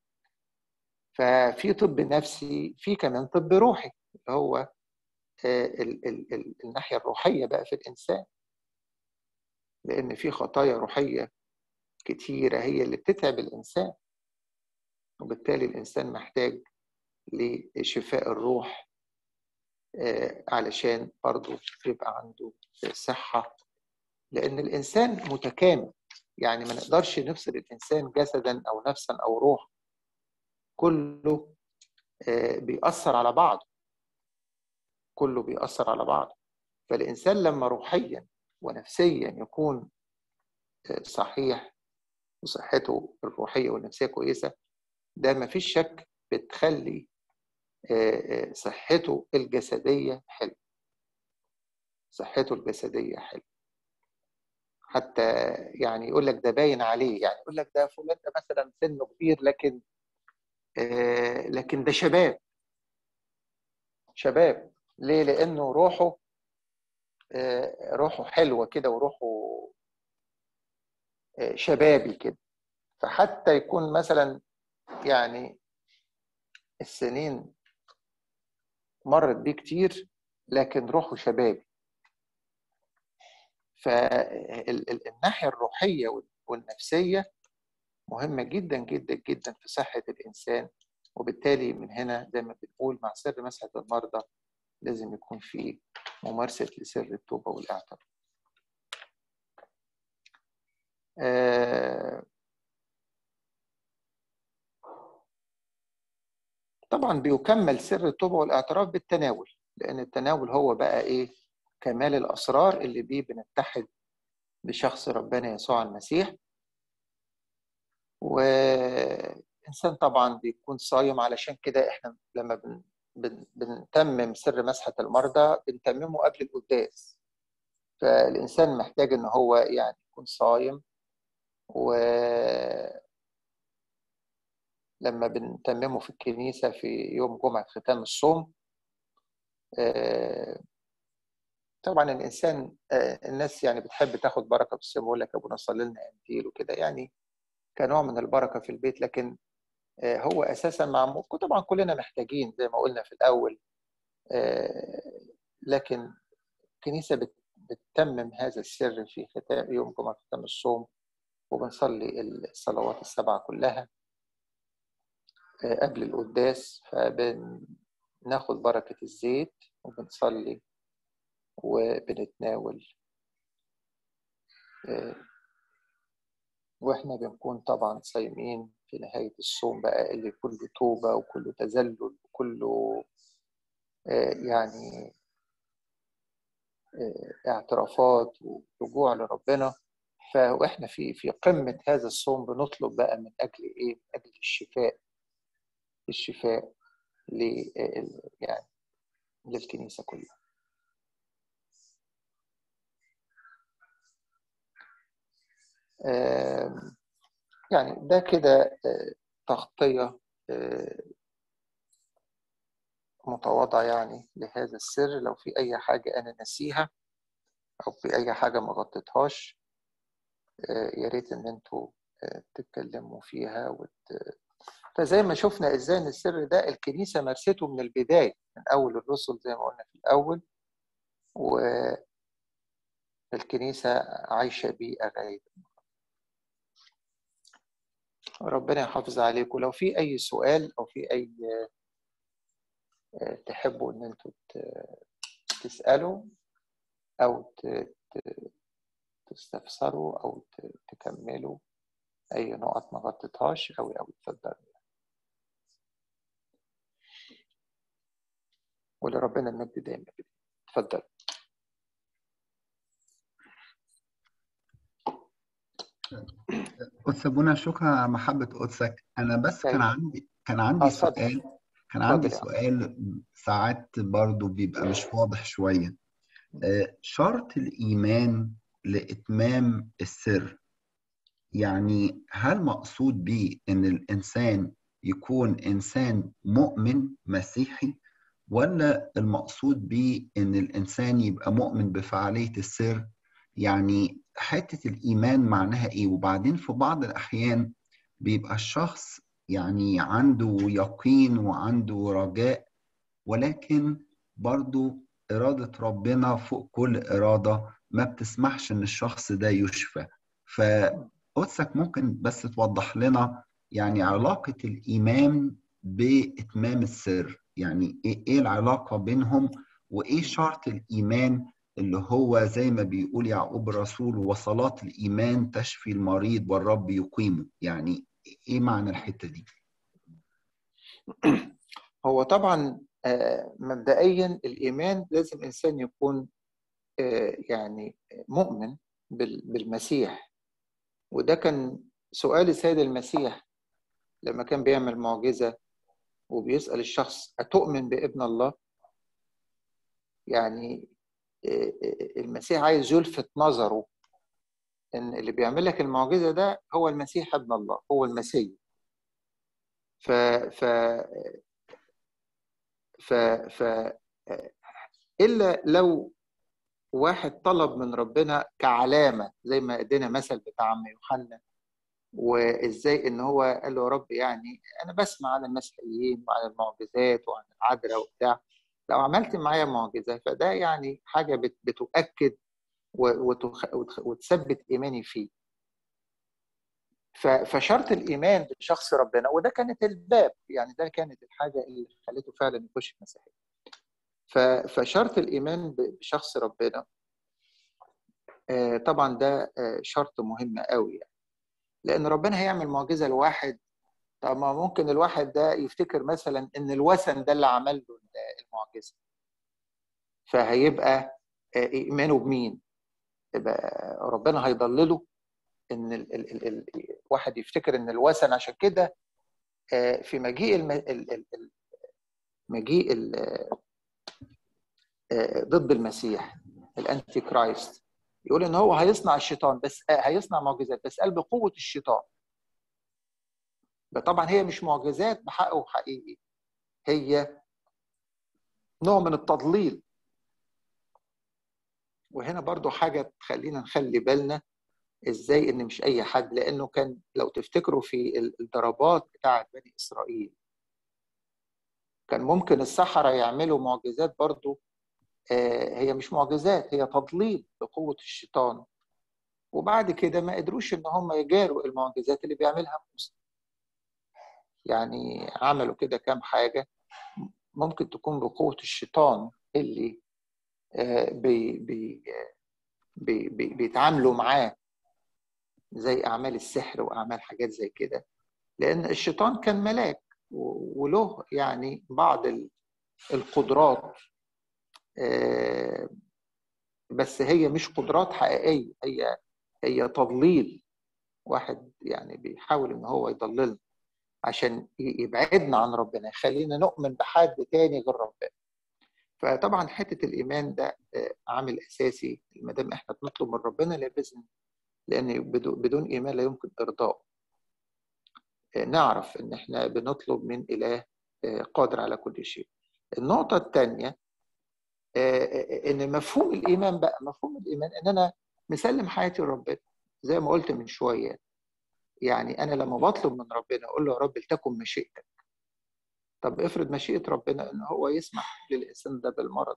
ففي طب نفسي في كمان طب روحي اللي هو ال ال ال الناحيه الروحيه بقى في الانسان لان في خطايا روحيه كتيره هي اللي بتتعب الانسان وبالتالي الانسان محتاج لشفاء الروح علشان برضه يبقى عنده صحه لان الانسان متكامل يعني ما نقدرش نفصل الانسان جسدا او نفسا او روح كله بيأثر على بعضه كله بيأثر على بعضه فالإنسان لما روحيا ونفسيا يكون صحيح وصحته الروحية والنفسية كويسة ده ما فيش شك بتخلي صحته الجسدية حلوة صحته الجسدية حلوة حتى يعني يقول لك ده باين عليه يعني يقول لك ده فلان ده مثلا سنه كبير لكن آه لكن ده شباب شباب ليه لانه روحه آه روحه حلوه كده وروحه آه شبابي كده فحتى يكون مثلا يعني السنين مرت بيه كتير لكن روحه شبابي فالناحيه الروحيه والنفسيه مهمه جدا جدا جدا في صحه الانسان وبالتالي من هنا زي ما بنقول مع سر مسحه المرضى لازم يكون في ممارسه لسر التوبه والاعتراف. طبعا بيكمل سر التوبه والاعتراف بالتناول لان التناول هو بقى ايه كمال الاسرار اللي بيه بنتحد بشخص ربنا يسوع المسيح وإنسان طبعا بيكون صايم علشان كده إحنا لما بن بن بنتمم سر مسحة المرضى بنتممه قبل القداس فالإنسان محتاج إن هو يعني يكون صايم و لما بنتممه في الكنيسة في يوم جمعة ختام الصوم طبعا الإنسان الناس يعني بتحب تاخد بركة في الصيام يقول لك أبونا صلي لنا أنتيل وكده يعني كنوع من البركه في البيت لكن هو اساسا معمول طبعا كلنا محتاجين زي ما قلنا في الاول لكن الكنيسه بتتمم هذا السر في ختام يوم جمعه ختام الصوم وبنصلي الصلوات السبعه كلها قبل القداس فبناخد بركه الزيت وبنصلي وبنتناول واحنا بنكون طبعا صايمين في نهاية الصوم بقى اللي كله توبة وكله تذلل وكله يعني اعترافات ورجوع لربنا فاحنا في في قمة هذا الصوم بنطلب بقى من أجل إيه؟ من أجل الشفاء الشفاء ل يعني للكنيسة كلها. يعني ده كده تغطية متواضعة يعني لهذا السر لو في أي حاجة أنا نسيها أو في أي حاجة ما غطيتهاش يا ريت إن أنتوا تتكلموا فيها وت... فزي ما شفنا ازاي ان السر ده الكنيسه مارسته من البدايه من اول الرسل زي ما قلنا في الاول والكنيسه عايشه بيه اغايه ربنا يحافظ عليكم لو في اي سؤال او في اي تحبوا ان انتوا تسالوا او تستفسروا او تكملوا اي نقط ما غطيتهاش قوي قوي اتفضلوا ولربنا المجد دايما اتفضل قدس ابونا شكرا على محبة قدسك أنا بس كان عندي كان عندي سؤال كان عندي سؤال ساعات برضو بيبقى مش واضح شوية شرط الإيمان لإتمام السر يعني هل مقصود بيه إن الإنسان يكون إنسان مؤمن مسيحي ولا المقصود بيه إن الإنسان يبقى مؤمن بفعالية السر يعني حتة الإيمان معناها إيه وبعدين في بعض الأحيان بيبقى الشخص يعني عنده يقين وعنده رجاء ولكن برضو إرادة ربنا فوق كل إرادة ما بتسمحش إن الشخص ده يشفى فقدسك ممكن بس توضح لنا يعني علاقة الإيمان بإتمام السر يعني إيه العلاقة بينهم وإيه شرط الإيمان اللي هو زي ما بيقول يعقوب الرسول وصلاة الإيمان تشفي المريض والرب يقيمه يعني إيه معنى الحتة دي؟ هو طبعا مبدئيا الإيمان لازم إنسان يكون يعني مؤمن بالمسيح وده كان سؤال السيد المسيح لما كان بيعمل معجزة وبيسأل الشخص أتؤمن بابن الله؟ يعني المسيح عايز يلفت نظره ان اللي بيعمل لك المعجزه ده هو المسيح ابن الله هو المسيح ف ف ف ف الا لو واحد طلب من ربنا كعلامه زي ما ادينا مثل بتاع عم يوحنا وازاي ان هو قال له يا رب يعني انا بسمع عن المسيحيين وعن المعجزات وعن العذراء وبتاع لو عملت معايا معجزه فده يعني حاجه بتؤكد وتثبت ايماني فيه فشرط الايمان بشخص ربنا وده كانت الباب يعني ده كانت الحاجه اللي خلته فعلا يخش المسيحيه فشرط الايمان بشخص ربنا طبعا ده شرط مهم قوي يعني لان ربنا هيعمل معجزه لواحد طب ما ممكن الواحد ده يفتكر مثلا ان الوثن ده اللي عمل له المعجزه فهيبقى ايمانه بمين يبقى ربنا هيضلله ان ال ال ال الواحد يفتكر ان الوثن عشان كده في مجيء الم... ال ال مجيء ال ضد المسيح الانتي كرايست يقول ان هو هيصنع الشيطان بس هيصنع معجزات بس قال بقوه الشيطان طبعا هي مش معجزات بحقه حقيقي هي نوع من التضليل وهنا برضو حاجة تخلينا نخلي بالنا ازاي ان مش اي حد لانه كان لو تفتكروا في الضربات بتاعة بني اسرائيل كان ممكن السحرة يعملوا معجزات برضو هي مش معجزات هي تضليل بقوة الشيطان وبعد كده ما قدروش ان هم يجاروا المعجزات اللي بيعملها موسى يعني عملوا كده كام حاجة ممكن تكون بقوة الشيطان اللي بي بي بي بي بيتعاملوا معاه زي أعمال السحر وأعمال حاجات زي كده لأن الشيطان كان ملاك وله يعني بعض القدرات بس هي مش قدرات حقيقية هي هي تضليل واحد يعني بيحاول ان هو يضللنا عشان يبعدنا عن ربنا يخلينا نؤمن بحد تاني غير ربنا فطبعا حته الايمان ده عامل اساسي ما دام احنا بنطلب من ربنا لا باذن لان بدون ايمان لا يمكن ارضاء نعرف ان احنا بنطلب من اله قادر على كل شيء النقطه الثانيه ان مفهوم الايمان بقى مفهوم الايمان ان انا مسلم حياتي لربنا زي ما قلت من شويه يعني انا لما بطلب من ربنا اقول له يا رب لتكن مشيئتك طب افرض مشيئه ربنا ان هو يسمح للانسان ده بالمرض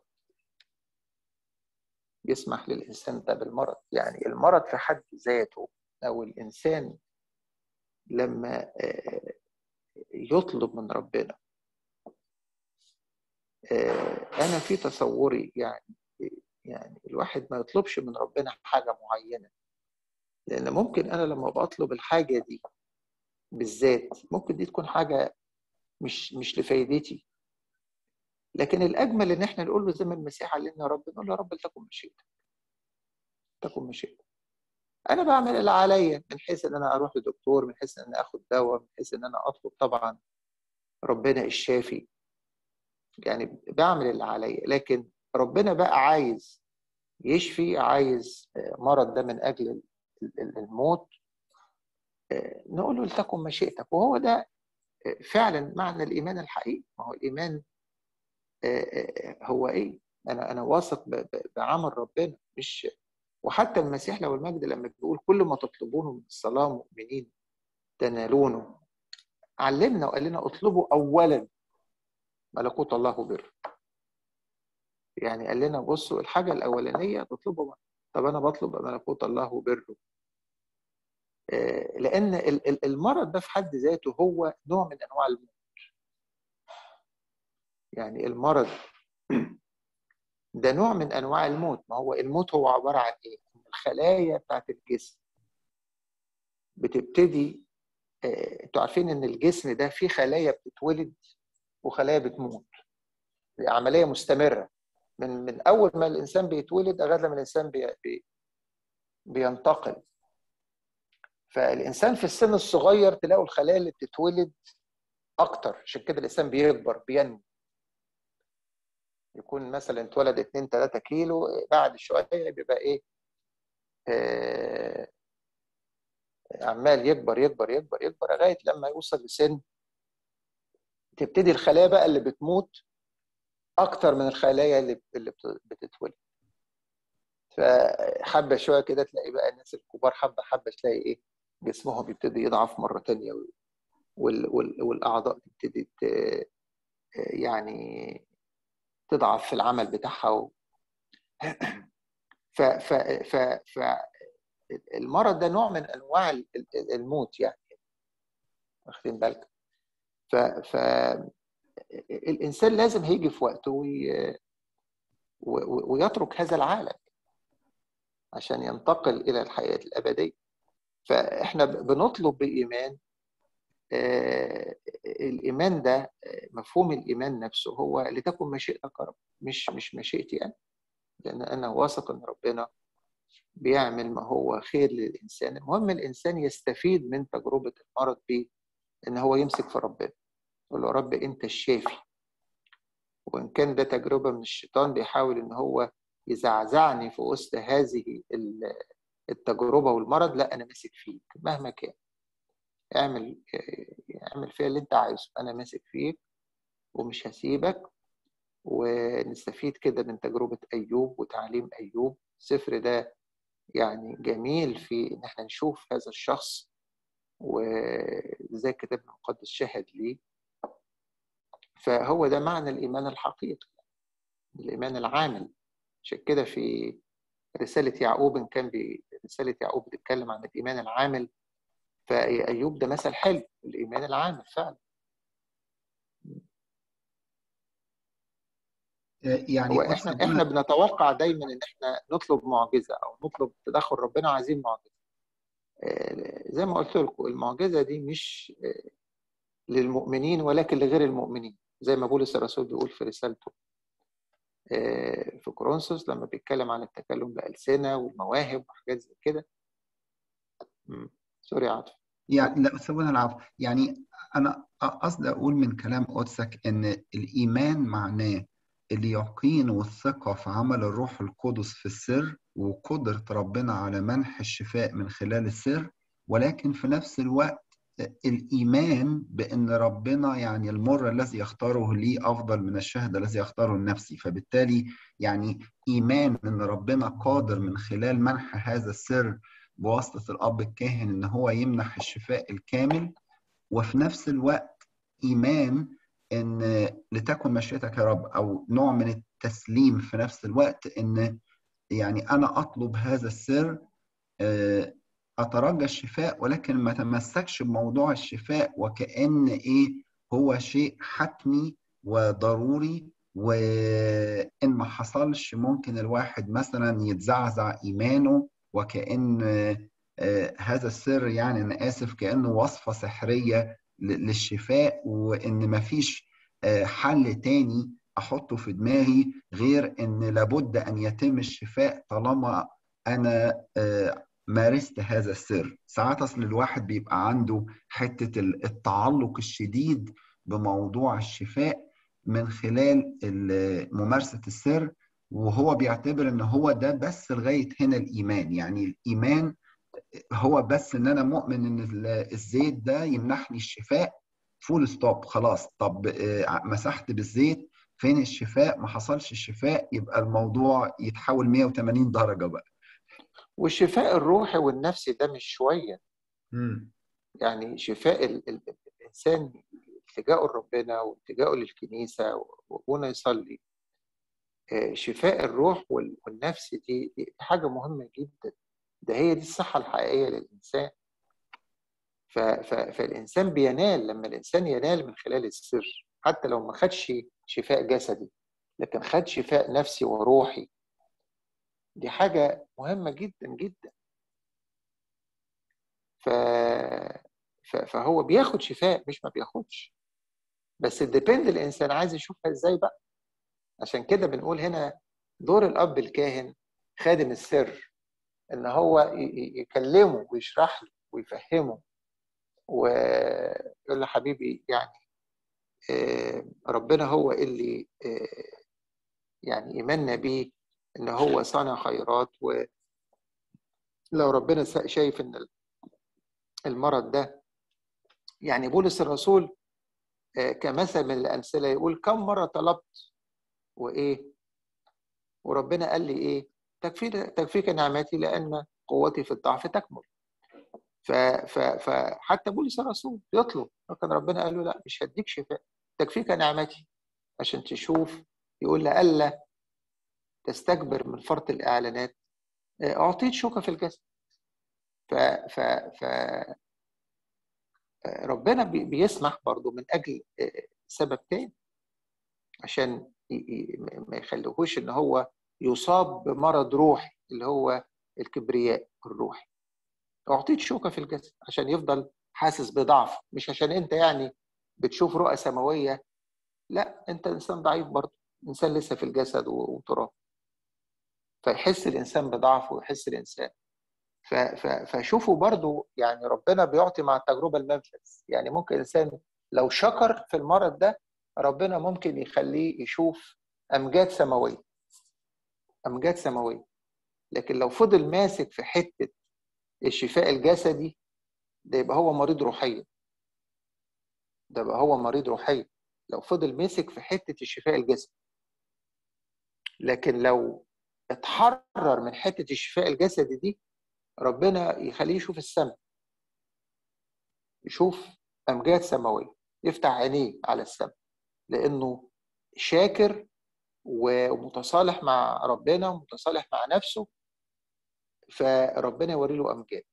يسمح للانسان ده بالمرض يعني المرض في حد ذاته او الانسان لما يطلب من ربنا انا في تصوري يعني يعني الواحد ما يطلبش من ربنا حاجه معينه لان ممكن انا لما بطلب الحاجه دي بالذات ممكن دي تكون حاجه مش مش لفايدتي لكن الاجمل ان احنا نقول له زي ما المسيح علمنا يا رب نقول له يا رب لتكن مشيئتك تكن مشيئتك انا بعمل اللي عليا من حيث ان انا اروح لدكتور من حيث ان انا اخد دواء من حيث ان انا اطلب طبعا ربنا الشافي يعني بعمل اللي عليا لكن ربنا بقى عايز يشفي عايز مرض ده من اجل الموت نقول له لتكن مشيئتك وهو ده فعلا معنى الايمان الحقيقي ما هو الايمان هو ايه انا انا واثق بعمل ربنا مش وحتى المسيح لو المجد لما بيقول كل ما تطلبونه من الصلاه مؤمنين تنالونه علمنا وقال لنا اطلبوا اولا ملكوت الله بر يعني قال لنا بصوا الحاجه الاولانيه تطلبوا طب انا بطلب ملكوت الله بره لان المرض ده في حد ذاته هو نوع من انواع الموت يعني المرض ده نوع من انواع الموت ما هو الموت هو عباره عن ايه الخلايا بتاعت الجسم بتبتدي انتوا عارفين ان الجسم ده فيه خلايا بتتولد وخلايا بتموت دي عمليه مستمره من من اول ما الانسان بيتولد لغايه لما الانسان بي بي بينتقل فالانسان في السن الصغير تلاقوا الخلايا اللي بتتولد اكتر عشان كده الانسان بيكبر بينمو يكون مثلا اتولد 2 3 كيلو بعد شويه بيبقى ايه آه عمال يكبر يكبر يكبر يكبر لغايه لما يوصل لسن تبتدي الخلايا بقى اللي بتموت اكتر من الخلايا اللي اللي بتتولد فحبه شويه كده تلاقي بقى الناس الكبار حبه حبه تلاقي ايه جسمهم يبتدي يضعف مره تانية وال وال والاعضاء تبتدي يعني تضعف في العمل بتاعها و... ف ف ف ف المرض ده نوع من انواع الموت يعني واخدين بالك ف ف الانسان لازم هيجي في وقته وي... ويترك هذا العالم عشان ينتقل الى الحياه الابديه فاحنا بنطلب بايمان آه الايمان ده مفهوم الايمان نفسه هو لتكن مشيئتك يا رب مش مش مشيئتي انا لان انا واثق ان ربنا بيعمل ما هو خير للانسان المهم الانسان يستفيد من تجربه المرض ب ان هو يمسك في ربنا يقول له رب انت الشافي وان كان ده تجربه من الشيطان بيحاول ان هو يزعزعني في وسط هذه التجربه والمرض لا انا ماسك فيك مهما كان اعمل اعمل فيها اللي انت عايزه انا ماسك فيك ومش هسيبك ونستفيد كده من تجربه ايوب وتعليم ايوب السفر ده يعني جميل في ان احنا نشوف هذا الشخص وزي الكتاب المقدس شهد ليه فهو ده معنى الايمان الحقيقي الايمان العامل عشان كده في رسالة يعقوب إن كان رسالة يعقوب بتتكلم عن الإيمان العامل فأيوب ده مثل حلو الإيمان العامل فعلا يعني هو احنا احنا بنتوقع دايما ان احنا نطلب معجزه او نطلب تدخل ربنا عايزين معجزه زي ما قلت لكم المعجزه دي مش للمؤمنين ولكن لغير المؤمنين زي ما بولس الرسول بيقول في رسالته في كورنثوس لما بيتكلم عن التكلم بألسنة والمواهب وحاجات زي كده سوري عاطف يعني لا سوينا العفو يعني انا قصدي اقول من كلام قدسك ان الايمان معناه اليقين والثقه في عمل الروح القدس في السر وقدره ربنا على منح الشفاء من خلال السر ولكن في نفس الوقت الإيمان بأن ربنا يعني المر الذي يختاره لي أفضل من الشهد الذي يختاره لنفسي فبالتالي يعني إيمان أن ربنا قادر من خلال منح هذا السر بواسطة الأب الكاهن إن هو يمنح الشفاء الكامل وفي نفس الوقت إيمان إن لتكن مشيئتك يا رب أو نوع من التسليم في نفس الوقت إن يعني أنا أطلب هذا السر أترجى الشفاء ولكن ما تمسكش بموضوع الشفاء وكأن إيه هو شيء حتمي وضروري وإن ما حصلش ممكن الواحد مثلا يتزعزع إيمانه وكأن هذا السر يعني أنا آسف كأنه وصفة سحرية للشفاء وإن ما فيش حل تاني أحطه في دماغي غير إن لابد أن يتم الشفاء طالما أنا مارست هذا السر ساعات أصل الواحد بيبقى عنده حتة التعلق الشديد بموضوع الشفاء من خلال ممارسة السر وهو بيعتبر ان هو ده بس لغاية هنا الإيمان يعني الإيمان هو بس ان انا مؤمن ان الزيت ده يمنحني الشفاء فول ستوب خلاص طب مسحت بالزيت فين الشفاء ما حصلش الشفاء يبقى الموضوع يتحول 180 درجة بقى والشفاء الروحي والنفسي ده مش شوية مم. يعني شفاء ال ال الإنسان التجاؤه لربنا والتجاؤه للكنيسة وهنا يصلي شفاء الروح والنفس دي, دي حاجة مهمة جدا ده هي دي الصحة الحقيقية للإنسان ف ف فالإنسان بينال لما الإنسان ينال من خلال السر حتى لو ما خدش شفاء جسدي لكن خد شفاء نفسي وروحي دي حاجة مهمة جدا جدا ف... ف... فهو بياخد شفاء مش ما بياخدش بس الديبند الإنسان عايز يشوفها إزاي بقى عشان كده بنقول هنا دور الأب الكاهن خادم السر إن هو يكلمه ويشرح له ويفهمه ويقول له حبيبي يعني ربنا هو اللي يعني إيماننا بيه إن هو صانع خيرات ولو ربنا شايف إن المرض ده يعني بولس الرسول كمثل من الأمثلة يقول كم مرة طلبت وإيه وربنا قال لي إيه تكفي تكفيك نعمتي لأن قوتي في الضعف تكمل ف ف فحتى بولس الرسول يطلب لكن ربنا قال له لا مش هديك شفاء تكفيك نعمتي عشان تشوف يقول لألا تستكبر من فرط الإعلانات أعطيت شوكة في الجسد ف ف ف ربنا بيسمح برضه من أجل سبب تاني عشان ما يخليهوش إن هو يصاب بمرض روحي اللي هو الكبرياء الروحي أعطيت شوكة في الجسد عشان يفضل حاسس بضعف مش عشان أنت يعني بتشوف رؤى سماوية لا أنت إنسان ضعيف برضه إنسان لسه في الجسد وتراب فيحس الإنسان بضعفه ويحس الإنسان ف ف فشوفوا برضو يعني ربنا بيعطي مع التجربة المنفذ يعني ممكن إنسان لو شكر في المرض ده ربنا ممكن يخليه يشوف أمجاد سماوية أمجاد سماوية لكن لو فضل ماسك في حتة الشفاء الجسدي ده يبقى هو مريض روحيا ده يبقى هو مريض روحيا لو فضل ماسك في حتة الشفاء الجسدي لكن لو اتحرر من حتة الشفاء الجسدي دي ربنا يخليه يشوف السماء يشوف أمجاد سماوية يفتح عينيه على السماء لأنه شاكر ومتصالح مع ربنا ومتصالح مع نفسه فربنا يوري له أمجاد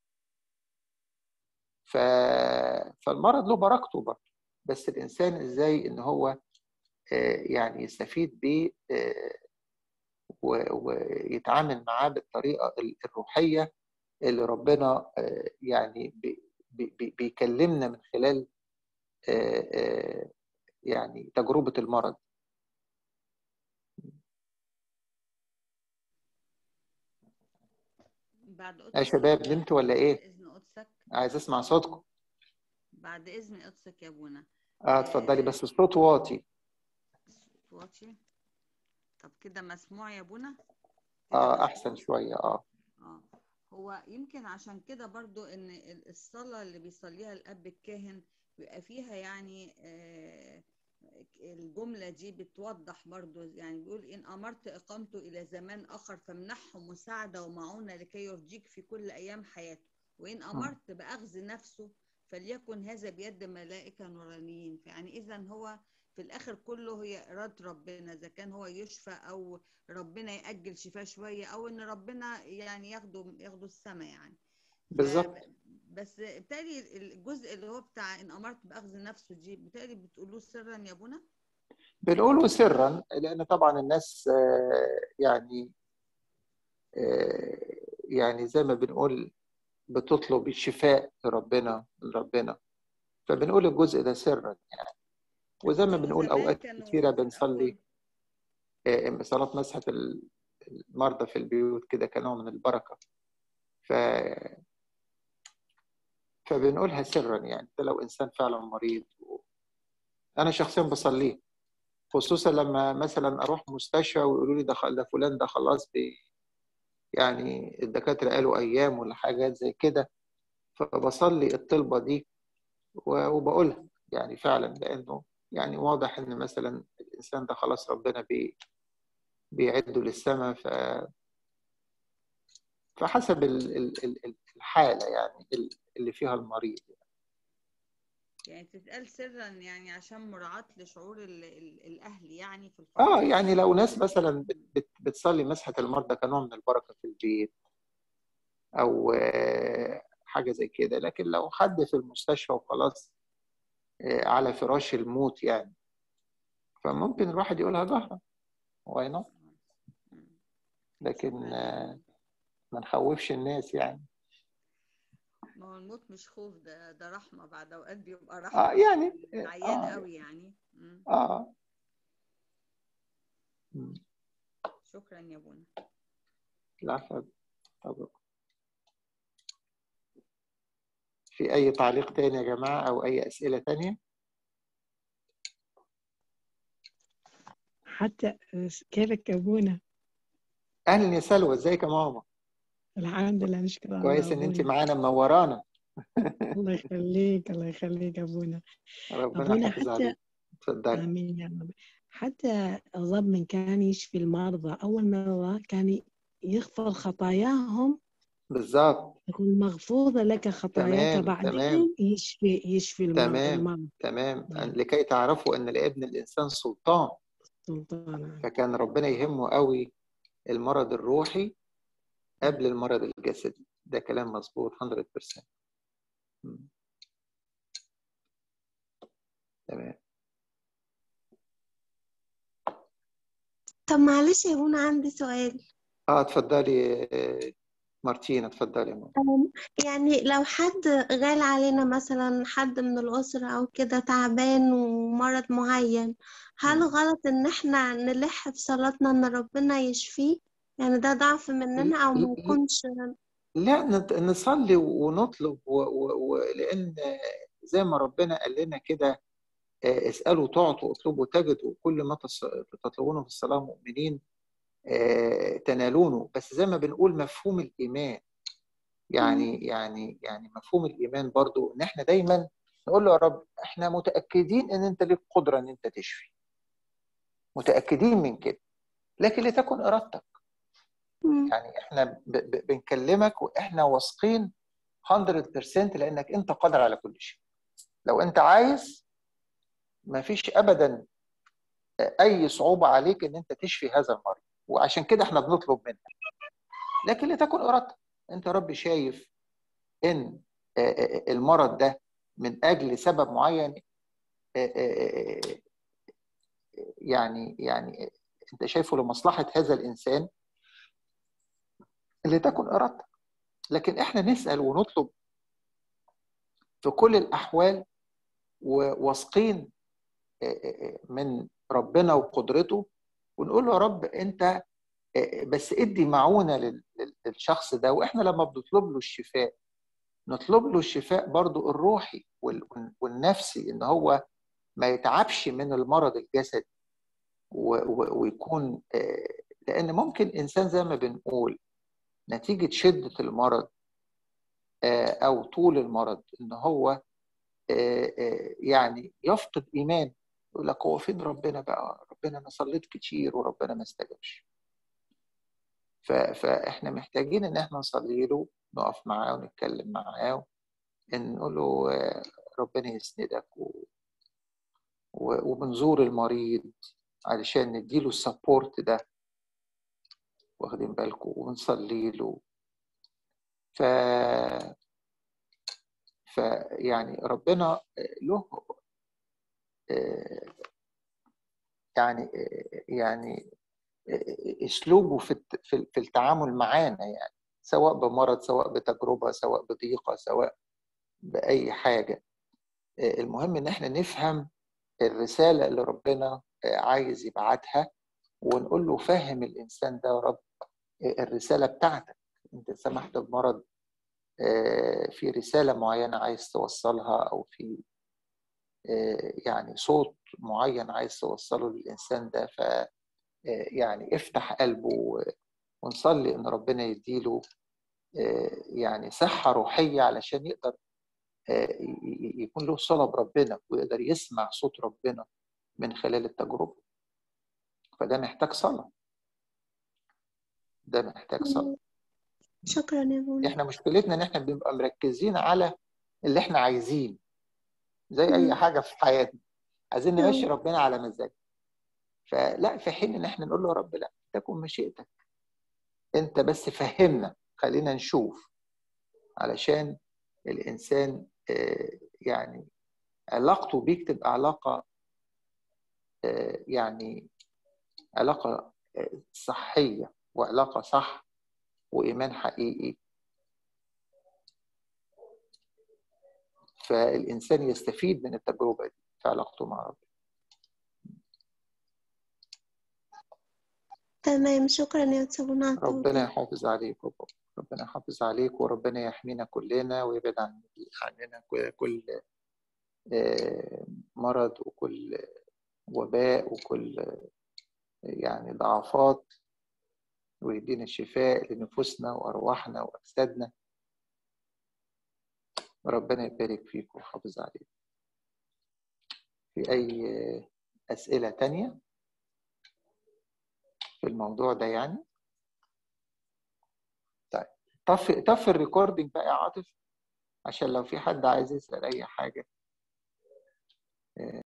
ف... فالمرض له بركته برضه بس الإنسان إزاي إن هو يعني يستفيد بيه ويتعامل معاه بالطريقة الروحية اللي ربنا يعني بيكلمنا من خلال يعني تجربة المرض بعد يا شباب نمتوا ولا ايه؟ إذن قدسك عايز اسمع صوتكم بعد إذن قدسك يا أبونا اه اتفضلي بس الصوت واطي واطي طب كده مسموع يا ابونا اه احسن شويه اه اه هو يمكن عشان كده برضو ان الصلاة اللي بيصليها الاب الكاهن بيبقى فيها يعني آه الجملة دي بتوضح برضو يعني بيقول إن أمرت إقامته إلى زمان آخر فامنحه مساعدة ومعونة لكي يرجيك في كل أيام حياته وإن أمرت بأخذ نفسه فليكن هذا بيد ملائكة نورانيين يعني إذا هو في الآخر كله هي إرادة ربنا إذا كان هو يشفى أو ربنا يأجل شفاه شوية أو إن ربنا يعني ياخده ياخده السماء يعني بالظبط بس بالتالي الجزء اللي هو بتاع ان امرت باخذ نفسه دي بالتالي بتقولوه سرا يا ابونا بنقوله سرا لان طبعا الناس يعني يعني زي ما بنقول بتطلب الشفاء لربنا لربنا فبنقول الجزء ده سرا يعني وزي ما بنقول اوقات كثيره بنصلي صلاه مسحه المرضى في البيوت كده كنوع من البركه ف فبنقولها سرا يعني ده لو انسان فعلا مريض و... انا شخصيا بصليه خصوصا لما مثلا اروح مستشفى ويقولوا لي ده ده فلان ده خلاص بي يعني الدكاتره قالوا ايام ولا حاجات زي كده فبصلي الطلبه دي وبقولها يعني فعلا لانه يعني واضح ان مثلا الانسان ده خلاص ربنا بي بيعده للسماء ف فحسب الحاله يعني اللي فيها المريض يعني. يعني تتقال سرا يعني عشان مراعاة لشعور ال ال الأهل يعني في الفترة اه يعني لو ناس مثلا بت بتصلي مسحة المرضى كنوع من البركة في البيت أو حاجة زي كده لكن لو حد في المستشفى وخلاص على فراش الموت يعني فممكن الواحد يقولها جهرا واي نوت لكن ما نخوفش الناس يعني ما هو الموت مش خوف ده ده رحمة بعد أوقات بيبقى رحمة اه يعني عيان آه قوي يعني مم. اه شكرا يا بونا العفو طبعا في أي تعليق تاني يا جماعة أو أي أسئلة تانية؟ حتى كيفك يا ابونا؟ أهلا يا سلوى ازيك يا ماما؟ الحمد لله نشكر الله كويس ان انت معانا منورانا الله يخليك الله يخليك ابونا ربنا ابونا يحافظ حتى عليك اتفضلي امين يا رب حتى الرب من كان يشفي المرضى اول مره كان يغفر خطاياهم بالظبط يقول مغفوره لك خطاياك تمام، بعدين تمام. يشفي يشفي المرضى تمام المرضى تمام نعم. لكي تعرفوا ان لابن الانسان سلطان سلطان فكان ربنا يهمه قوي المرض الروحي قبل المرض الجسدي ده كلام مظبوط 100% مم. تمام طب معلش يا بونا عندي سؤال اه اتفضلي آه، مارتينا اتفضلي يا ماما أم، يعني لو حد غال علينا مثلا حد من الأسرة أو كده تعبان ومرض معين هل مم. غلط إن احنا نلح في صلاتنا إن ربنا يشفيه يعني ده ضعف مننا أو ما يكونش لا نت- نصلي ونطلب و... و... و... لان زي ما ربنا قال لنا كده آه، اسالوا تعطوا اطلبوا تجدوا كل ما تص- تطلبونه في الصلاه مؤمنين آه، تنالونه بس زي ما بنقول مفهوم الايمان يعني يعني يعني مفهوم الايمان برضو ان احنا دايما نقول له يا رب احنا متاكدين ان انت ليك قدره ان انت تشفي متاكدين من كده لكن لتكن ارادتك مم. يعني احنا ب... ب... بنكلمك واحنا واثقين 100% لانك انت قادر على كل شيء لو انت عايز ما فيش ابدا اي صعوبه عليك ان انت تشفي هذا المرض وعشان كده احنا بنطلب منك لكن لتكن ارادتك انت يا رب شايف ان المرض ده من اجل سبب معين يعني يعني انت شايفه لمصلحه هذا الانسان لتكن ارادتك لكن احنا نسال ونطلب في كل الاحوال وواثقين من ربنا وقدرته ونقول له يا رب انت بس ادي معونه للشخص ده واحنا لما بنطلب له الشفاء نطلب له الشفاء برضو الروحي والنفسي ان هو ما يتعبش من المرض الجسدي ويكون لان ممكن انسان زي ما بنقول نتيجه شده المرض او طول المرض ان هو يعني يفقد ايمان يقول لك هو فين ربنا بقى ربنا انا صليت كتير وربنا ما استجابش فاحنا محتاجين ان احنا نصلي له نقف معاه ونتكلم معاه نقول له ربنا يسندك و... و... وبنزور المريض علشان نديله السبورت ده واخدين بالكم ونصلي له ف فيعني ربنا له يعني يعني اسلوبه في في التعامل معانا يعني سواء بمرض سواء بتجربه سواء بضيقه سواء باي حاجه المهم ان احنا نفهم الرساله اللي ربنا عايز يبعتها ونقول له فهم الانسان ده يا رب الرساله بتاعتك انت سمحت بمرض في رساله معينه عايز توصلها او في يعني صوت معين عايز توصله للانسان ده ف يعني افتح قلبه ونصلي ان ربنا يديله يعني صحه روحيه علشان يقدر يكون له صله بربنا ويقدر يسمع صوت ربنا من خلال التجربه فده محتاج صلاه ده محتاج صلاه شكرا يا بونا احنا مشكلتنا ان احنا بنبقى مركزين على اللي احنا عايزين زي اي حاجه في حياتنا عايزين نمشي ربنا على مزاجنا فلا في حين ان احنا نقول له يا رب لا تكن مشيئتك انت بس فهمنا خلينا نشوف علشان الانسان يعني علاقته بيك تبقى علاقه يعني علاقه صحيه وعلاقه صح وايمان حقيقي فالانسان يستفيد من التجربه دي في علاقته مع ربنا تمام شكرا يا سابونا ربنا يحافظ عليك ربنا يحافظ عليك وربنا يحمينا كلنا ويبعد عن عننا كل مرض وكل وباء وكل يعني ضعفات ويدينا الشفاء لنفوسنا وأرواحنا وأجسادنا ربنا يبارك فيك ويحافظ عليك في أي أسئلة تانية في الموضوع ده يعني طيب طفي طفي الريكوردينج بقى يا عاطف عشان لو في حد عايز يسأل أي حاجة